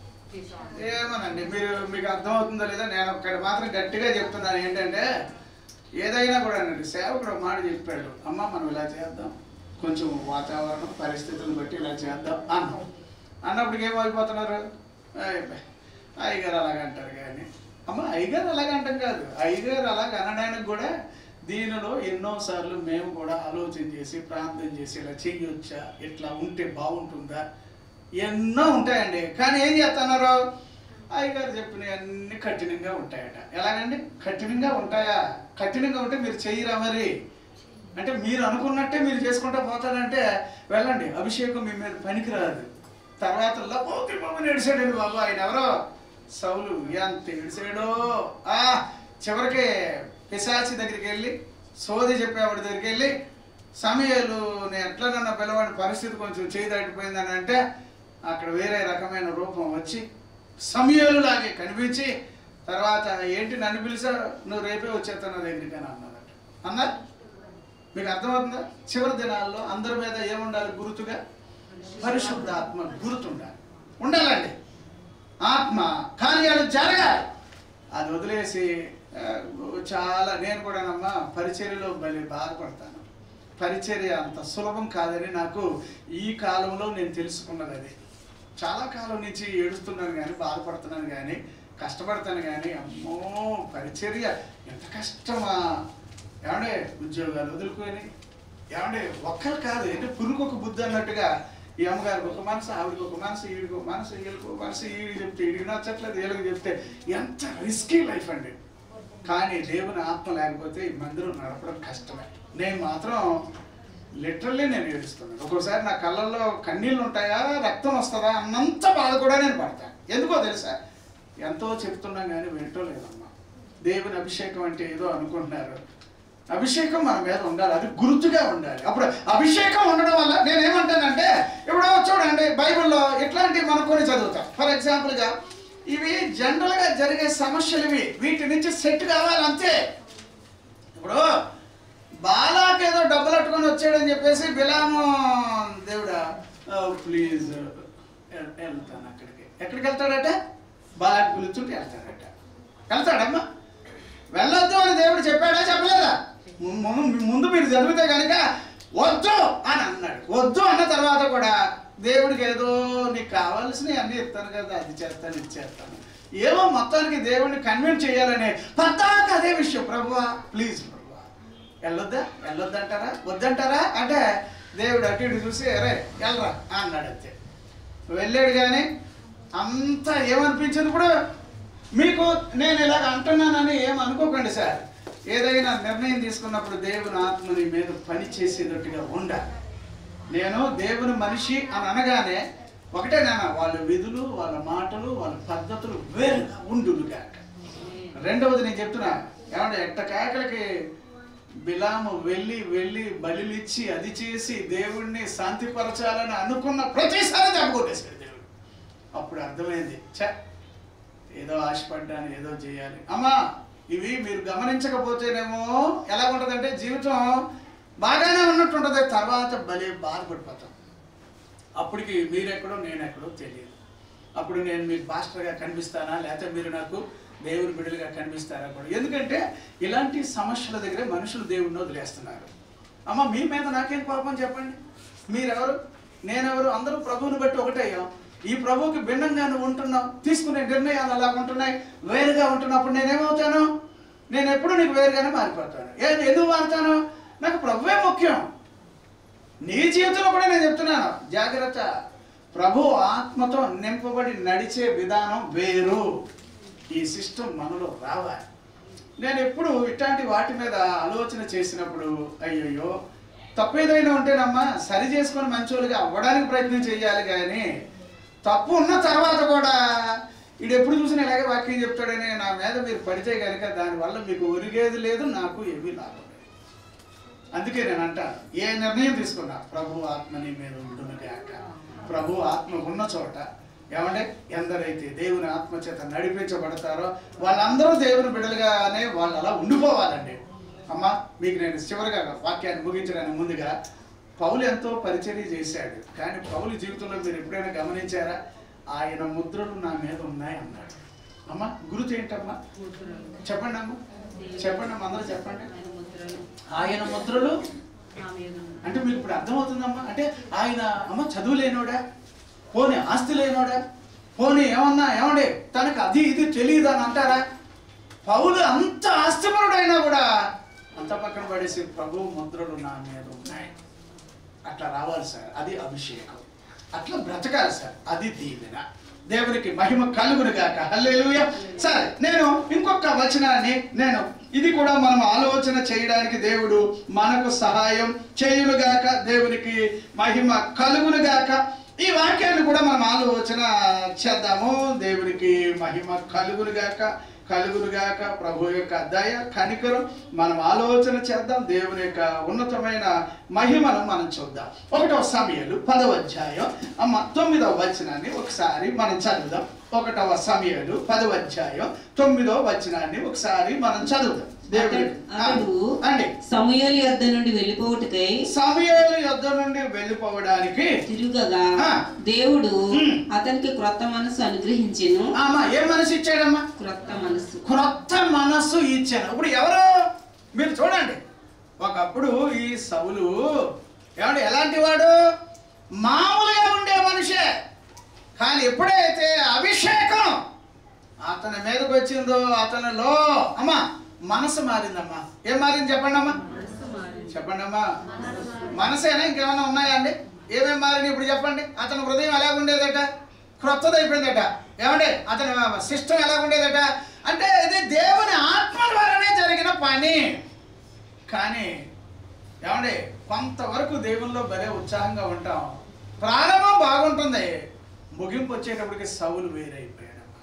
ఏమోనండి మీరు మీకు అర్థమవుతుందో లేదో నేను ఒక్కటి మాత్రం గట్టిగా చెప్తున్నాను ఏంటంటే ఏదైనా కూడా అండి సేవకుడు ఒక మాట చెప్పాడు అమ్మ మనం ఇలా చేద్దాం కొంచెం వాతావరణం పరిస్థితులను బట్టి ఇలా చేద్దాం అన్నాం అన్నప్పటికి ఏమైపోతున్నారు అయిపోయి అయ్యగారు అలాగ అంటారు కానీ అమ్మ అయ్యగారు అలాగ అంటాం కాదు అయ్యగారు అలాగ అనడానికి కూడా దీనిలో ఎన్నోసార్లు మేము కూడా ఆలోచన చేసి ప్రార్థన చేసి ఇలా చెయ్యొచ్చా ఇట్లా ఉంటే బాగుంటుందా ఎన్నో ఉంటాయండి కానీ ఏం చేస్తున్నారు అయ్యగారు చెప్పినవన్నీ కఠినంగా ఉంటాయట ఎలాగండి కఠినంగా ఉంటాయా కఠినంగా ఉంటే మీరు చెయ్యరా మరి అంటే మీరు అనుకున్నట్టే మీరు చేసుకుంటా పోతారంటే వెళ్ళండి అభిషేకం మీ మీద పనికిరాదు తర్వాత లపోకి బాబు నడిచాడండి బాబు ఆయన ఎవరో సౌలు ఎంత ఏడిసాడో ఆ చివరికి పిశాచి దగ్గరికి వెళ్ళి సోది చెప్పేవాడి దగ్గరికి వెళ్ళి సమయాలు నేను ఎట్లనన్నా పిలవాడి పరిస్థితి కొంచెం చేయి దాటిపోయిందని అంటే అక్కడ వేరే రకమైన రూపం వచ్చి సమయాలు లాగే కనిపించి తర్వాత ఏంటి నన్ను పిలిచా నువ్వు రేపే వచ్చేస్తాను నా దగ్గరికి అని అన్నాడట అన్నా మీకు అర్థమవుతుందా చివరి దినాల్లో అందరి మీద ఏముండాలి గుర్తుగా పరిశుద్ధ ఆత్మ గుర్తుండాలి ఉండాలండి ఆత్మ కార్యాలు జరగాలి అది వదిలేసి ఆ, చాలా నేను కూడానమ్మా పరిచర్యలో మళ్ళీ బాధపడతాను పరిచర్య అంత సులభం కాదని నాకు ఈ కాలంలో నేను తెలుసుకున్నది అది చాలా కాలం నుంచి ఏడుస్తున్నాను కానీ బాధపడుతున్నాను కానీ కష్టపడతాను కానీ అమ్మో పరిచర్య ఎంత కష్టమా ఏమండే ఉద్యోగాలు వదులుకొని ఏమంటే ఒక్కరు కాదు అంటే పురుగు ఒక బుద్ధి అన్నట్టుగా ఈ అమ్మగారికి ఒక మనసు ఆవిడకి ఒక మనసు ఈడికి ఒక మనసు వీళ్ళకి ఒక మనసు ఈడికి చెప్తే ఈడికి నచ్చట్లేదు వీళ్ళకి చెప్తే ఎంత రిస్కీ లైఫ్ అండి కానీ దేవుని ఆత్మ లేకపోతే ఈ మందిరం నడపడం కష్టమే నేను మాత్రం లిటరల్లీ నేను ఏడుస్తున్నాను ఒక్కోసారి నా కళ్ళల్లో కన్నీళ్ళు ఉంటాయా రక్తం వస్తుందా అన్నంత బాధ కూడా నేను పడతాను ఎందుకో తెలుసా ఎంతో చెప్తున్నాం కానీ వింటో లేదమ్మా దేవుని అభిషేకం అంటే ఏదో అనుకుంటున్నారు అభిషేకం మన మీద ఉండాలి అది గుర్తుగా ఉండాలి అప్పుడు అభిషేకం ఉండడం వల్ల నేను ఏమంటానంటే ఇప్పుడు చూడండి బైబిల్లో ఇట్లాంటివి మనం కొన్ని చదువుతాం ఫర్ ఎగ్జాంపుల్గా ఇవి జనరల్గా జరిగే సమస్యలు ఇవి వీటి నుంచి సెట్ కావాలి అంతే ఇప్పుడు బాలాకి ఏదో డబ్బులు అట్టుకొని వచ్చాడని చెప్పేసి బిలాము దేవుడా ప్లీజ్ వెళ్తాను అక్కడికి ఎక్కడికి వెళ్తాడట బాలాకి పిలుచుంటే వెళ్తాడట వెళ్తాడమ్మా వెళ్ళొద్దు అని దేవుడు చెప్పాడా చెప్పలేదా ము- ము- ముందు మీరు చదివితే కనుక వద్దు అని అన్నాడు వద్దు అన్న తర్వాత కూడా దేవుడికి ఏదో నీకు కావాల్సినవి అన్నీ ఇస్తాను కదా అది చేస్తాను ఇది చేస్తాను ఏమో మొత్తానికి దేవుడిని కన్విన్స్ చేయాలని పద్దాక అదే విషయం ప్రభువా ప్లీజ్ ప్రభువా వెళ్ళొద్దా వెళ్ళొద్దంటారా వద్దంటారా అంటే దేవుడు అటు ఇటు చూసి అరే వెళ్ళరా అన్నాడు అంతే వెళ్ళాడు కానీ అంతా ఏమనిపించింది ఇప్పుడు మీకు నేను ఇలాగ అంటున్నానని ఏం అనుకోకండి సార్ ఏదైనా నిర్ణయం తీసుకున్నప్పుడు దేవుని ఆత్మని మీద పని చేసేటట్టుగా ఉండాలి నేను దేవుని మనిషి అని అనగానే ఒకటే నాన్న వాళ్ళ విధులు వాళ్ళ మాటలు వాళ్ళ పద్ధతులు వేరుగా ఉండుగా రెండవది నేను చెప్తున్నా ఏమంటే ఎట్ట కేకలకి బిలాము వెళ్ళి వెళ్ళి బలిలిచ్చి అది చేసి దేవుణ్ణి శాంతిపరచాలని అనుకున్న ప్రతిసారి దెబ్బకొట్టేశాడు దేవుడు అప్పుడు అర్థమైంది ఛ ఏదో ఆశపడ్డాను ఏదో చేయాలి అమ్మా ఇవి మీరు గమనించకపోతేనేమో ఎలా ఉంటుందంటే జీవితం బాగానే ఉన్నట్టుంటుంది తర్వాత భలే బాధపడిపోతాం అప్పటికి మీరెక్కడో నేనెక్కడో తెలియదు అప్పుడు నేను మీకు పాస్టర్గా కనిపిస్తానా లేకపోతే మీరు నాకు దేవుని బిడ్డలుగా కనిపిస్తారా కూడా ఎందుకంటే ఇలాంటి సమస్యల దగ్గర మనుషులు దేవుడిని వదిలేస్తున్నారు అమ్మ మీ మీద నాకేం పాపం చెప్పండి మీరెవరు నేనెవరు అందరూ ప్రభువుని బట్టి ఒకటయ్యాం ఈ ప్రభువుకి భిన్నంగానే ఉంటున్నాం తీసుకునే నిర్ణయాలు అలా ఉంటున్నాయి వేరుగా ఉంటున్నప్పుడు నేనేమవుతాను నేను ఎప్పుడు నీకు వేరుగానే మారిపోతాను ఏ ఎందుకు మారుతాను నాకు ప్రభువే ముఖ్యం నీ జీవితంలో కూడా నేను చెప్తున్నాను జాగ్రత్త ప్రభు ఆత్మతో నింపబడి నడిచే విధానం వేరు ఈ సిస్టమ్ మనలో రావాలి నేను ఎప్పుడు ఇట్లాంటి వాటి మీద ఆలోచన చేసినప్పుడు అయ్యయ్యో తప్పేదైనా ఉంటేనమ్మా సరి చేసుకొని మంచోళ్ళుగా అవ్వడానికి ప్రయత్నం చేయాలి కానీ తప్పు ఉన్న తర్వాత కూడా వీడు ఎప్పుడు చూసినా ఇలాగే వాక్యం చెప్తాడని నా మీద మీరు పడితే కనుక దానివల్ల మీకు ఒరిగేది లేదు నాకు ఏమీ లాభం లేదు అందుకే నేను అంటాను ఏ నిర్ణయం తీసుకున్నా ప్రభు ఆత్మ నీ మీద ఉండును గాక ప్రభు ఆత్మ ఉన్న చోట ఏమంటే ఎందరైతే దేవుని ఆత్మ చేత నడిపించబడతారో వాళ్ళందరూ దేవుని బిడ్డలుగానే వాళ్ళు అలా ఉండిపోవాలండి అమ్మా మీకు నేను చివరిగా వాక్యాన్ని ముగించడానికి ముందుగా పౌలు ఎంతో పరిచర్య చేశాడు కానీ పౌలు జీవితంలో మీరు ఎప్పుడైనా గమనించారా ఆయన ముద్రలు నా మీద ఉన్నాయి అన్నాడు అమ్మా గురుతు ఏంటమ్మా చెప్పండి అమ్మా చెప్పండి అమ్మా అందరూ చెప్పండి ఆయన ముద్రలు అంటే మీకు ఇప్పుడు అర్థమవుతుందమ్మా అంటే ఆయన అమ్మ చదువు లేనోడా పోనీ ఆస్తి లేనోడా పోనీ ఏమన్నా ఏమండే తనకు అది ఇది తెలియదు అని అంటారా పౌలు అంత ఆస్తిపరుడైనా కూడా అంత పక్కన పడేసి ప్రభు ముద్రలు నా మీద ఉన్నాయి అట్లా రావాలి సార్ అది అభిషేకం అట్లా బ్రతకాలి సార్ అది దీవెన దేవునికి మహిమ కలుగును గాక హల్లెలూయా సరే నేను ఇంకొక వచనాన్ని నేను ఇది కూడా మనం ఆలోచన చేయడానికి దేవుడు మనకు సహాయం చేయును గాక దేవునికి మహిమ కలుగును గాక ఈ వాక్యాన్ని కూడా మనం ఆలోచన చేద్దాము దేవునికి మహిమ కలుగునుగాక కలుగునుగాక ప్రభు యొక్క దయ కనికరం మనం ఆలోచన చేద్దాం దేవుని యొక్క ఉన్నతమైన మహిమను మనం చూద్దాం ఒకటవ సమయాలు పదవ అధ్యాయం అమ్మ తొమ్మిదవ వచనాన్ని ఒకసారి మనం చదువుదాం ఒకటవ సమయాలు పదవ అధ్యాయం తొమ్మిదవ వచనాన్ని ఒకసారి మనం చదువుదాం దేవుని అతడు అండి సమూయేలు యొద్ద నుండి వెళ్ళిపోవుటకై సమయాలు యుద్ధ నుండి వెళ్ళిపోవడానికి తిరుగగా ఆ. దేవుడు ఉమ్. అతనికి క్రొత్త మనసు అనుగ్రహించెను అమ్మా ఏం మనసు ఇచ్చాడమ్మా క్రొత్త మనసు క్రొత్త మనస్సు ఇచ్చాను ఇప్పుడు ఎవరు మీరు చూడండి ఒకప్పుడు ఈ సౌలు ఏమంటే ఎలాంటి వాడు మామూలుగా ఉండే మనిషే కానీ ఎప్పుడైతే అభిషేకం అతని మీదకి వచ్చిందో అతనిలో అమ్మా మనసు మారిందమ్మా ఏం మారింది చెప్పండి అమ్మా చెప్పండి అమ్మా మనసేనా ఇంకేమైనా ఉన్నాయా అండి ఏమేం మారింది ఇప్పుడు చెప్పండి అతని హృదయం ఎలా ఉండేదట క్రొత్తది అయిపోయిందట ఏమండి అతని సిస్టమ్ ఎలా ఉండేదట అంటే ఇది దేవుని ఆత్మ ద్వారానే జరిగిన పని కానీ ఏమండి కొంతవరకు దేవుల్లో భలే ఉత్సాహంగా ఉంటాం ప్రారంభం బాగుంటుంది ముగింపు వచ్చేటప్పటికి సౌలు వేరైపోయాడమ్మా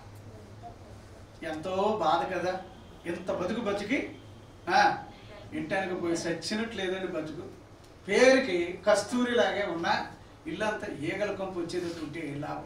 ఎంతో బాధ కదా ఇంత బతుకు బతికి ఆ, ఇంటానికి పోయి సచ్చినట్టు లేదండి బతుకు పేరుకి కస్తూరిలాగే ఉన్న ఇల్లంతా ఈగల కంపు వచ్చేటట్టు ఉంటే ఏం లాభం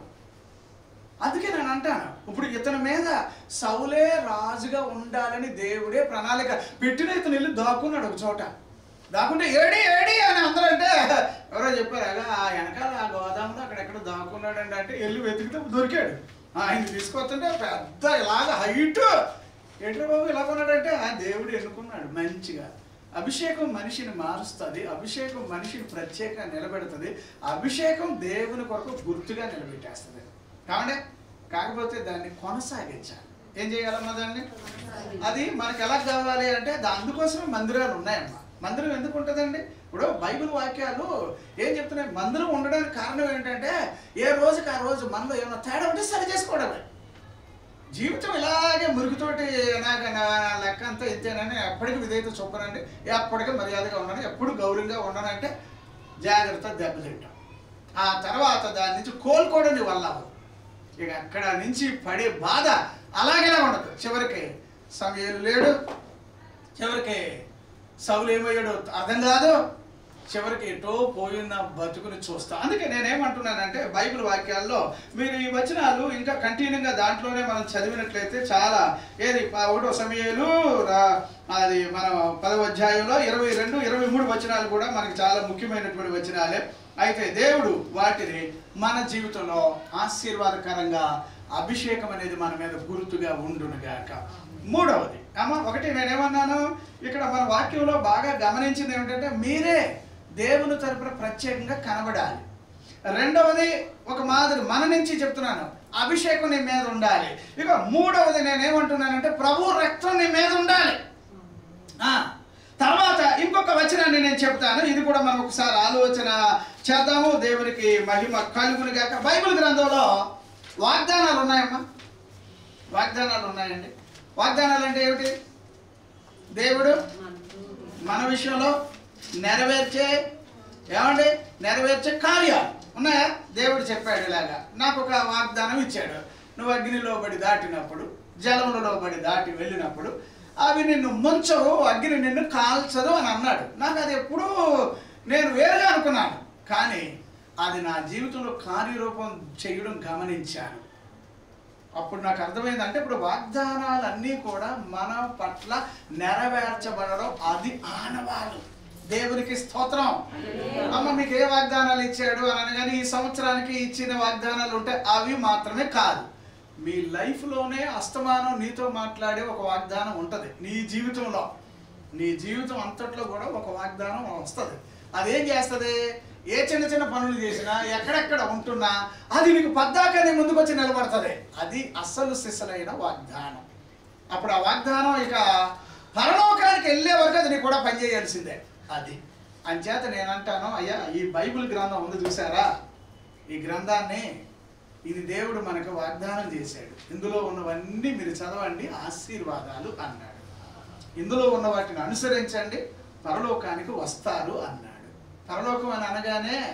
అందుకే నేను అంటాను ఇప్పుడు ఇతని మీద సౌలే రాజుగా ఉండాలని దేవుడే ప్రణాళిక పెట్టిన ఇతను వెళ్ళి దాక్కున్నాడు ఒక చోట దాక్కుంటే ఏడి ఏడి అని అందరూ అంటే ఎవరో చెప్పారు అలా ఆ వెనకాల ఆ గోదాములో అక్కడెక్కడ దాక్కున్నాడండి అంటే వెళ్ళి వెతికితే దొరికాడు ఆయన తీసుకొస్తుంటే పెద్ద ఇలాగ హైట్ ఏంట్రా బాబు ఇలా కొన్నాడంటే ఆ దేవుడు ఎన్నుకున్నాడు మంచిగా అభిషేకం మనిషిని మారుస్తుంది అభిషేకం మనిషిని ప్రత్యేకంగా నిలబెడుతుంది అభిషేకం దేవుని కొరకు గుర్తుగా నిలబెట్టేస్తుంది కావండి కాకపోతే దాన్ని కొనసాగించాలి ఏం చేయాలమ్మా దాన్ని అది మనకి ఎలా కావాలి అంటే దా- అందుకోసమే మందిరాలు ఉన్నాయమ్మా మందిరం ఎందుకు ఉంటుందండి ఇప్పుడు బైబిల్ వాక్యాలు ఏం చెప్తున్నాయి మందిరం ఉండడానికి కారణం ఏంటంటే ఏ రోజుకి ఆ రోజు మనలో ఏమైనా తేడా ఉంటే సరి చేసుకోవడమే జీవితం ఇలాగే మురుగుతోటి నాకు నా లెక్క అంతా ఇంతేనని ఎప్పటికీ విధేయత చొప్పునండి ఎప్పటికీ మర్యాదగా ఉన్నాను ఎప్పుడు గౌరవంగా ఉన్నానంటే జాగ్రత్త దెబ్బతింటాం ఆ తర్వాత దాని నుంచి కోలుకోవడం నీ వల్ల అవ్వదు. ఇక అక్కడ నుంచి పడే బాధ అలాగే ఉండదు చివరికి సమయాలు లేడు చివరికి సౌలు ఏమయ్యాడు అర్థం కాదు చివరికి ఎటో పోయిన బతుకుని చూస్తా అందుకే నేనేమంటున్నానంటే బైబిల్ వాక్యాల్లో మీరు ఈ వచనాలు ఇంకా కంటిన్యూగా దాంట్లోనే మనం చదివినట్లయితే చాలా ఏది ప- ఒకటో సమయాలు రా- అది మన పదవ అధ్యాయంలో ఇరవై రెండు ఇరవై మూడు వచనాలు కూడా మనకి చాలా ముఖ్యమైనటువంటి వచనాలే అయితే దేవుడు వాటిని మన జీవితంలో ఆశీర్వాదకరంగా అభిషేకం అనేది మన మీద గుర్తుగా ఉండునుగాక మూడవది అమ్మ ఒకటి నేనేమన్నాను ఇక్కడ మన వాక్యంలో బాగా గమనించింది ఏమిటంటే మీరే దేవుని తరపున ప్రత్యేకంగా కనబడాలి రెండవది ఒక మాదిరి మన నుంచి చెప్తున్నాను అభిషేకం నీ మీద ఉండాలి ఇక మూడవది నేనేమంటున్నానంటే ప్రభు రక్తం నీ మీద ఉండాలి ఆ, తర్వాత ఇంకొక వచనాన్ని నేను చెప్తాను ఇది కూడా మనం ఒకసారి ఆలోచన చేద్దాము దేవునికి మహిమ కలుగును గాక బైబిల్ గ్రంథంలో వాగ్దానాలు ఉన్నాయమ్మా వాగ్దానాలు ఉన్నాయండి వాగ్దానాలు అంటే ఏమిటి దేవుడు మన విషయంలో నెరవేర్చే ఏమండి నెరవేర్చే కార్యాలు ఉన్నాయా దేవుడు చెప్పాడు ఇలాగా నాకు ఒక వాగ్దానం ఇచ్చాడు నువ్వు అగ్నిలో పడి దాటినప్పుడు జలములలో పడి దాటి వెళ్ళినప్పుడు అవి నిన్ను ముంచవు అగ్ని నిన్ను కాల్చదు అని అన్నాడు నాకు అది ఎప్పుడూ నేను వేరుగా అనుకున్నాను కానీ అది నా జీవితంలో కార్యరూపం చేయడం గమనించాను అప్పుడు నాకు అర్థమైంది అంటే ఇప్పుడు వాగ్దానాలన్నీ కూడా మన పట్ల నెరవేర్చబడడం అది ఆనవాలు దేవునికి స్తోత్రం అమ్మ మీకు ఏ వాగ్దానాలు ఇచ్చాడు అని అనగానే ఈ సంవత్సరానికి ఇచ్చిన వాగ్దానాలు ఉంటే అవి మాత్రమే కాదు మీ లైఫ్లోనే అస్తమానం నీతో మాట్లాడే ఒక వాగ్దానం ఉంటుంది నీ జీవితంలో నీ జీవితం అంతట్లో కూడా ఒక వాగ్దానం వస్తుంది అదేం చేస్తుంది ఏ చిన్న చిన్న పనులు చేసినా ఎక్కడెక్కడ ఉంటున్నా అది నీకు పద్దాక నీ ముందుకు వచ్చి నిలబడుతుంది అది అస్సలు సిస్సలైన వాగ్దానం అప్పుడు ఆ వాగ్దానం ఇక పరలోకానికి వెళ్ళే వరకు అది నీకు కూడా పనిచేయాల్సిందే అది అంచేత నేను అంటాను అయ్యా ఈ బైబిల్ గ్రంథం ఉంది చూసారా ఈ గ్రంథాన్ని ఇది దేవుడు మనకు వాగ్దానం చేశాడు ఇందులో ఉన్నవన్నీ మీరు చదవండి ఆశీర్వాదాలు అన్నాడు ఇందులో ఉన్న వాటిని అనుసరించండి పరలోకానికి వస్తారు అన్నాడు పరలోకం అని అనగానే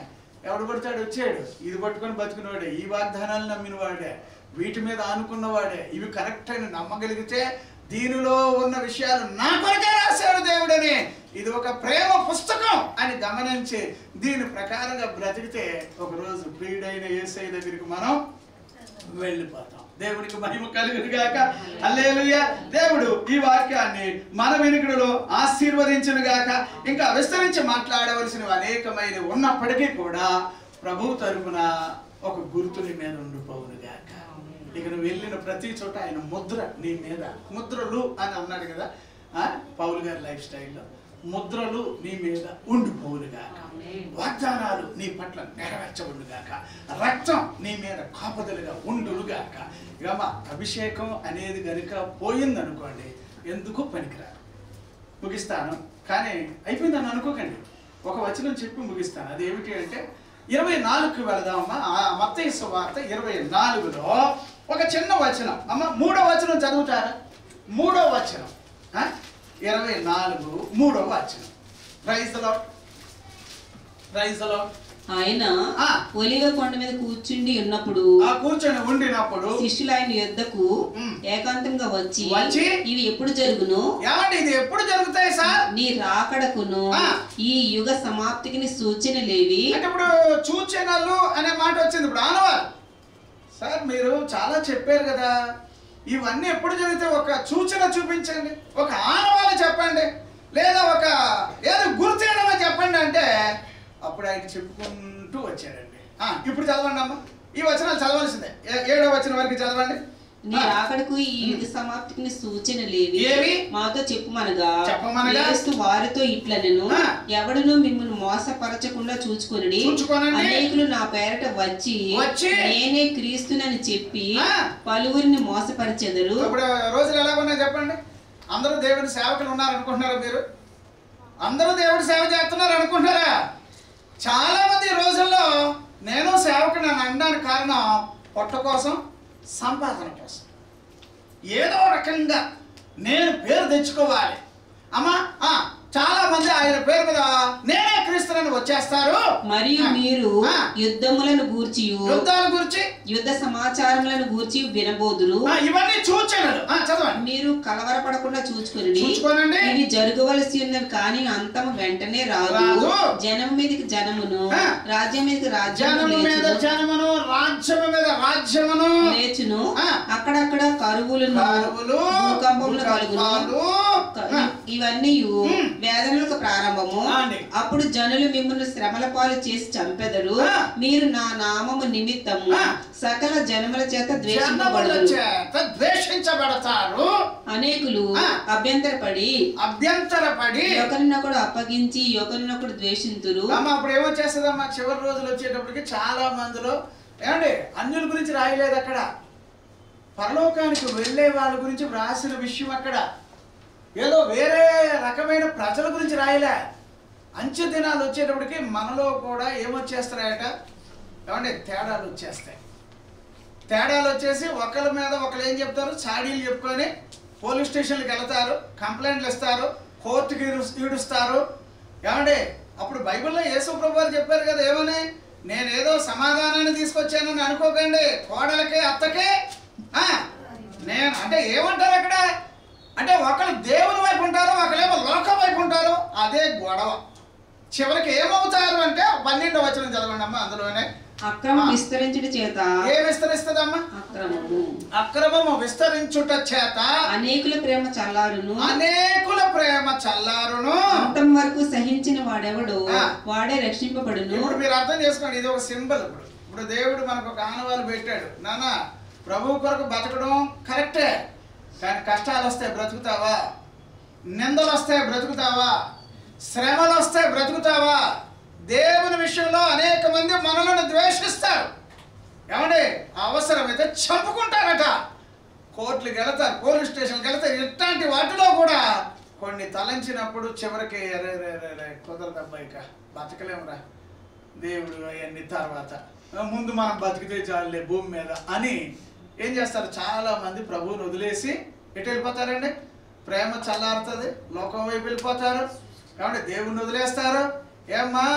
ఎవడు పడతాడు వచ్చాడు ఇది పట్టుకొని బతుకున్నవాడే ఈ వాగ్దానాలు నమ్మిన వాడే వీటి మీద ఆనుకున్నవాడే ఇవి కరెక్ట్ అని నమ్మగలిగితే దీనిలో ఉన్న విషయాలు నా కొరకే రాశాడు దేవుడని ఇది ఒక ప్రేమ పుస్తకం అని గమనించి దీని ప్రకారంగా బ్రతికితే ఒకరోజు ప్రియుడైన ఏసై దగ్గరికి మనం వెళ్ళిపోతాం దేవునికి మహిమ కలుగును గాక హల్లెలూయా దేవుడు ఈ వాక్యాన్ని మన వినికిడిలో ఆశీర్వదించును గాక ఇంకా విస్తరించి మాట్లాడవలసినవి అనేకమైన ఉన్నప్పటికీ కూడా ప్రభు తరపున ఒక గుర్తుని మీద ఉండిపోవును గాక ఇక నువ్వు వెళ్ళిన ప్రతి చోట ఆయన ముద్ర నీ మీద ముద్రలు అని అన్నాడు కదా ఆ, పౌలు గారి లైఫ్ స్టైల్లో ముద్రలు నీ మీద ఉండిపోవును గాక వాగ్దానాలు నీ పట్ల నెరవేర్చబడుగాక రక్తం నీ మీద కాపుదలుగా ఉండుగాక ఇక అభిషేకం అనేది గనుక పోయిందనుకోండి ఎందుకు పనికిరాదు ముగిస్తాను కానీ అయిపోయిందని అనుకోకండి ఒక వచనం చెప్పి ముగిస్తాను అది ఏమిటి అంటే ఇరవై నాలుగుకి వెళదామమ్మా ఆ మత్తయి వార్త ఇరవై నాలుగులో ఒక చిన్న వచనం అమ్మ మూడో వచనం చదువుతారా మూడో వచనం ఆ? ఇరవై నాలుగు మూడో వచనం ప్రైజ్ లాడ్ ప్రైజ్ లాడ్ ఆయన ఆ. ఒలివ కొండ మీద కూర్చుండి ఉన్నప్పుడు ఆ కూర్చొని ఉండినప్పుడు శిష్యులు ఆయన యుద్ధకు ఉమ్. ఏకాంతంగా వచ్చి వచ్చి, ఇవి ఎప్పుడు జరుగును ఏమండి ఇది ఎప్పుడు జరుగుతాయి సార్ నీ రాకడకును ఆ. ఈ యుగ సమాప్తికి సూచనలేవి అంటే ఇప్పుడు సూచనలు అనే మాట వచ్చింది ఇప్పుడు ఆనవాళ్ళు సార్ మీరు చాలా చెప్పారు కదా ఇవన్నీ ఎప్పుడు జరిగితే ఒక సూచన చూపించండి ఒక ఆనవాళ్ళు చెప్పండి లేదా ఒక ఏదో గుర్తేయడమో చెప్పండి అంటే అప్పుడు ఆయన చెప్పుకుంటూ వచ్చాడండి ఆ, ఇప్పుడు చదవండి అమ్మ ఈ వచనాలు చదవాల్సిందే ఏ- ఏడో వచనం వరకు చదవండి నీ రాకడకు ఈ యుగ సమాప్తికి సూచనలేవి ఏవి? మాతో చెప్పుమనగా చెప్పమనగా? యేసు వారితో ఇట్లనెను ఆ. ఎవడును మిమ్మల్ని మోసపరచకుండా చూచుకొనుడి చూచుకొనండి. అనేకులు నా పేరట వచ్చి వచ్చి, నేనే క్రీస్తునని చెప్పి ఆ. పలువురిని మోసపరిచెదరు ఇప్పుడు రోజులు ఎలా ఉన్నాయి చెప్పండి అందరూ దేవుని సేవకులు ఉన్నారు అనుకుంటున్నారా మీరు అందరూ దేవుడి సేవ చేస్తున్నారు అనుకుంటున్నారా చాలా మంది ఈ రోజుల్లో నేను సేవకుని అని అనడానికి కారణం పొట్ట కోసం సంపాదన కోసం ఏదో రకంగా నేను పేరు తెచ్చుకోవాలి అమ్మా ఆ, చాలా మంది ఆయన పేరు మీద నేనే క్రీస్తునని వచ్చేస్తారు మరియు మీరు ఆ. యుద్ధములను గూర్చి యుద్ధాల గురించి యుద్ధ సమాచారములను గూర్చి వినబోదురు ఆ, ఇవన్నీ సూచనలు ఆ, చదవండి మీరు కలవరపడకుండా చూచుకొని చూచుకోనండి. ఇవి జరగవలసి ఉన్నవి కానీ అంతము వెంటనే రాదు రాదు. జనం మీదకి జనమును ఆ. రాజ్యం మీదకి రాజ్యము జనము మీద లేచును జనమును రాజ్యము మీద రాజ్యమును లేచును ఆ. అక్కడక్కడ కరువులను కరువులు, భూకంపములు కలుగును భూకంపాలు, క- ఆ. ఇవన్నీ ఉమ్. వేదనలకు ప్రారంభము ఆ అండి. అప్పుడు జనులు మిమ్మల్ని శ్రమల పాలు చేసి చంపెదరు ఆ. మీరు నా నామము నిమిత్తము ఆ. సకల జనముల చేత జనముల ద్వేషింపబడరు చేత ద్వేషించబడతారు అనేకులు ఆ. అభ్యంతరపడి అభ్యంతరపడి ఒకరినొకడు అప్పగించి ఒకరినొకడు ద్వేషింతురు అమ్మ అప్పుడు ఏమొచ్చేస్తుందమ్మా చివరి రోజులు వచ్చేటప్పటికి చాలా మందిలో ఏమండి అన్యుల గురించి రాయలేదు అక్కడ పరలోకానికి వెళ్ళే వాళ్ళ గురించి రాసిన విషయం అక్కడ ఏదో వేరే రకమైన ప్రజల గురించి రాయలే అంచె దినాలు వచ్చేటప్పటికి మనలో కూడా ఏమొచ్చేస్తాయట ఏమండి తేడాలు వచ్చేస్తాయి తేడాలు వచ్చేసి ఒకరి మీద ఒకరు ఏం చెప్తారు చాడీలు చెప్పుకొని పోలీస్ స్టేషన్కి వెళ్తారు కంప్లైంట్లు ఇస్తారు కోర్టుకి ఈడు- ఈడుస్తారు ఏమండి అప్పుడు బైబిల్లో యేసు ప్రభు వారు చెప్పారు కదా ఏమని నేనేదో సమాధానాన్ని తీసుకొచ్చానని అనుకోకండి కోడలకి అత్తకి ఆ, నేను అంటే ఏమంటారు అక్కడ అంటే ఒకరు దేవుని వైపు ఉంటారు ఒకరేమో లోకం వైపు ఉంటారు అదే గొడవ చివరికి ఏమవుతారు అంటే పన్నెండో వచనం చదవండి అమ్మా అందులోనే అక్రమం విస్తరించుట చేత ఏ విస్తరిస్తుందమ్మా అక్రమము అక్రమము విస్తరించుట చేత అనేకుల ప్రేమ చల్లారును అనేకుల ప్రేమ చల్లారును అంతం వరకు సహించిన వాడెవడు ఆ. వాడే రక్షింపబడును ఇప్పుడు మీరు అర్థం చేసుకోండి ఇది ఒక సింబల్ ఇప్పుడు ఇప్పుడు దేవుడు మనకు ఒక ఆనవాలు పెట్టాడు నాన్న ప్రభు కొరకు బతకడం కరెక్టే కానీ కష్టాలు వస్తే బ్రతుకుతావా నిందలు వస్తే బ్రతుకుతావా శ్రమలు వస్తే బ్రతుకుతావా దేవుని విషయంలో అనేక మంది మనలను ద్వేషిస్తారు ఏమండి అవసరమైతే చంపుకుంటారట కోర్టులకు వెళతారు పోలీస్ స్టేషన్కి వెళతారు ఇట్లాంటి వాటిలో కూడా కొన్ని తలంచినప్పుడు చివరికి "అరే, రే, రే, రే, కుదరదబ్బా ఇక బతకలేమురా దేవుడు అవన్నీ తర్వాత ఆ, ముందు మనం బతికితే చాలులే భూమి మీద అని ఏం చేస్తారు చాలా మంది ప్రభువుని వదిలేసి ఎటు వెళ్ళిపోతారండి ప్రేమ చల్లారుతుంది లోకం వైపు వెళ్ళిపోతారు కాబట్టి దేవుణ్ణి వదిలేస్తారు ఏమ్మా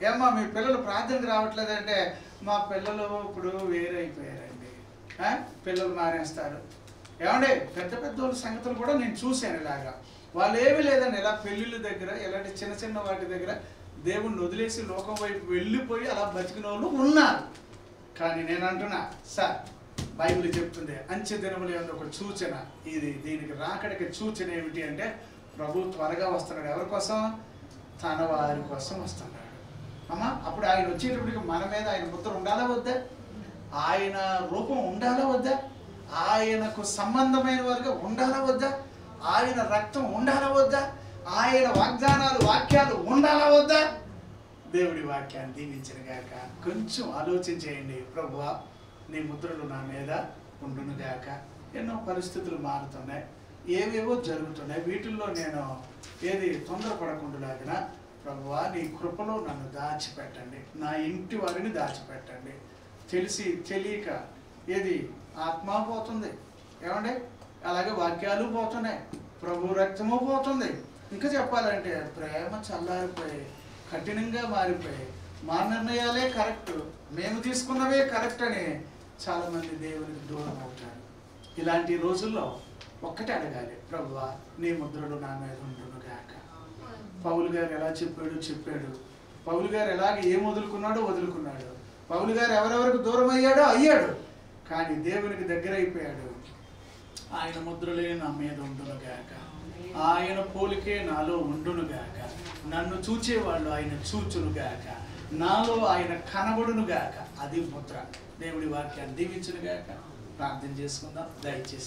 ఏమ్మా మీ పిల్లలు ప్రార్థనకు రావట్లేదంటే మా పిల్లలు ఇప్పుడు వేరైపోయారండి ఆ? పిల్లలు మానేస్తారు ఏమండి పెద్ద పెద్ద వాళ్ళ సంగతులు కూడా నేను చూశాను ఇలాగా వాళ్ళు ఏమీ లేదండి ఇలా పెళ్ళిళ్ళ దగ్గర ఇలాంటి చిన్న చిన్న వాటి దగ్గర దేవుణ్ణి వదిలేసి లోకం వైపు వెళ్ళిపోయి అలా బతికిన వాళ్ళు ఉన్నారు కానీ నేను అంటున్నా సార్ బైబిల్ చెప్తుంది అంచె దినములు యొక్క ఒక సూచన ఇది దీనికి రాకడికి సూచన ఏమిటి అంటే ప్రభు త్వరగా వస్తున్నాడు ఎవరి కోసం తన వారి కోసం వస్తున్నాడు అమ్మా అప్పుడు ఆయన వచ్చేటప్పటికి మన మీద ఆయన ముద్ర ఉండాలా వద్దా ఆయన రూపం ఉండాలా వద్దా ఆయనకు సంబంధమైన వారుగా ఉండాలా వద్దా ఆయన రక్తం ఉండాలా వద్దా ఆయన వాగ్దానాలు వాక్యాలు ఉండాలా వద్దా దేవుడి వాక్యాన్ని దీవించిన గాక కొంచెం ఆలోచించేయండి ప్రభువా నీ ముద్రలు నా మీద ఉండును గాక ఎన్నో పరిస్థితులు మారుతున్నాయి ఏవేవో జరుగుతున్నాయి వీటిల్లో నేను ఏది తొందరపడకుండా ప్రభువా నీ కృపలో నన్ను దాచిపెట్టండి నా ఇంటి వారిని దాచిపెట్టండి తెలిసి తెలియక ఏది ఆత్మ పోతుంది ఏమండి అలాగే వాక్యాలు పోతున్నాయి ప్రభు రక్తము పోతుంది ఇంకా చెప్పాలంటే ప్రేమ చల్లారిపోయి కఠినంగా మారిపోయి మా నిర్ణయాలే కరెక్ట్ మేము తీసుకున్నవే కరెక్ట్ అని చాలామంది దేవునికి దూరం అవుతారు ఇలాంటి రోజుల్లో ఒక్కటే అడగాలి ప్రభువా నీ ముద్రలు నా మీద ఉండును గాక పౌలు గారు ఎలా చెప్పాడు చెప్పాడు పౌలు గారు ఎలాగ ఏం వదులుకున్నాడో వదులుకున్నాడు పౌలు గారు ఎవరెవరికి దూరం అయ్యాడో అయ్యాడు కానీ దేవునికి దగ్గర అయిపోయాడు ఆయన ముద్రలే నా మీద ఉండును గాక ఆయన పోలికే నాలో ఉండును గాక నన్ను చూచేవాళ్ళు ఆయన చూచును గాక నాలో ఆయన కనబడును గాక అది ముద్ర దేవుడి వాక్యాన్ని దీవించును గాక ప్రార్థన చేసుకుందాం దయచేసి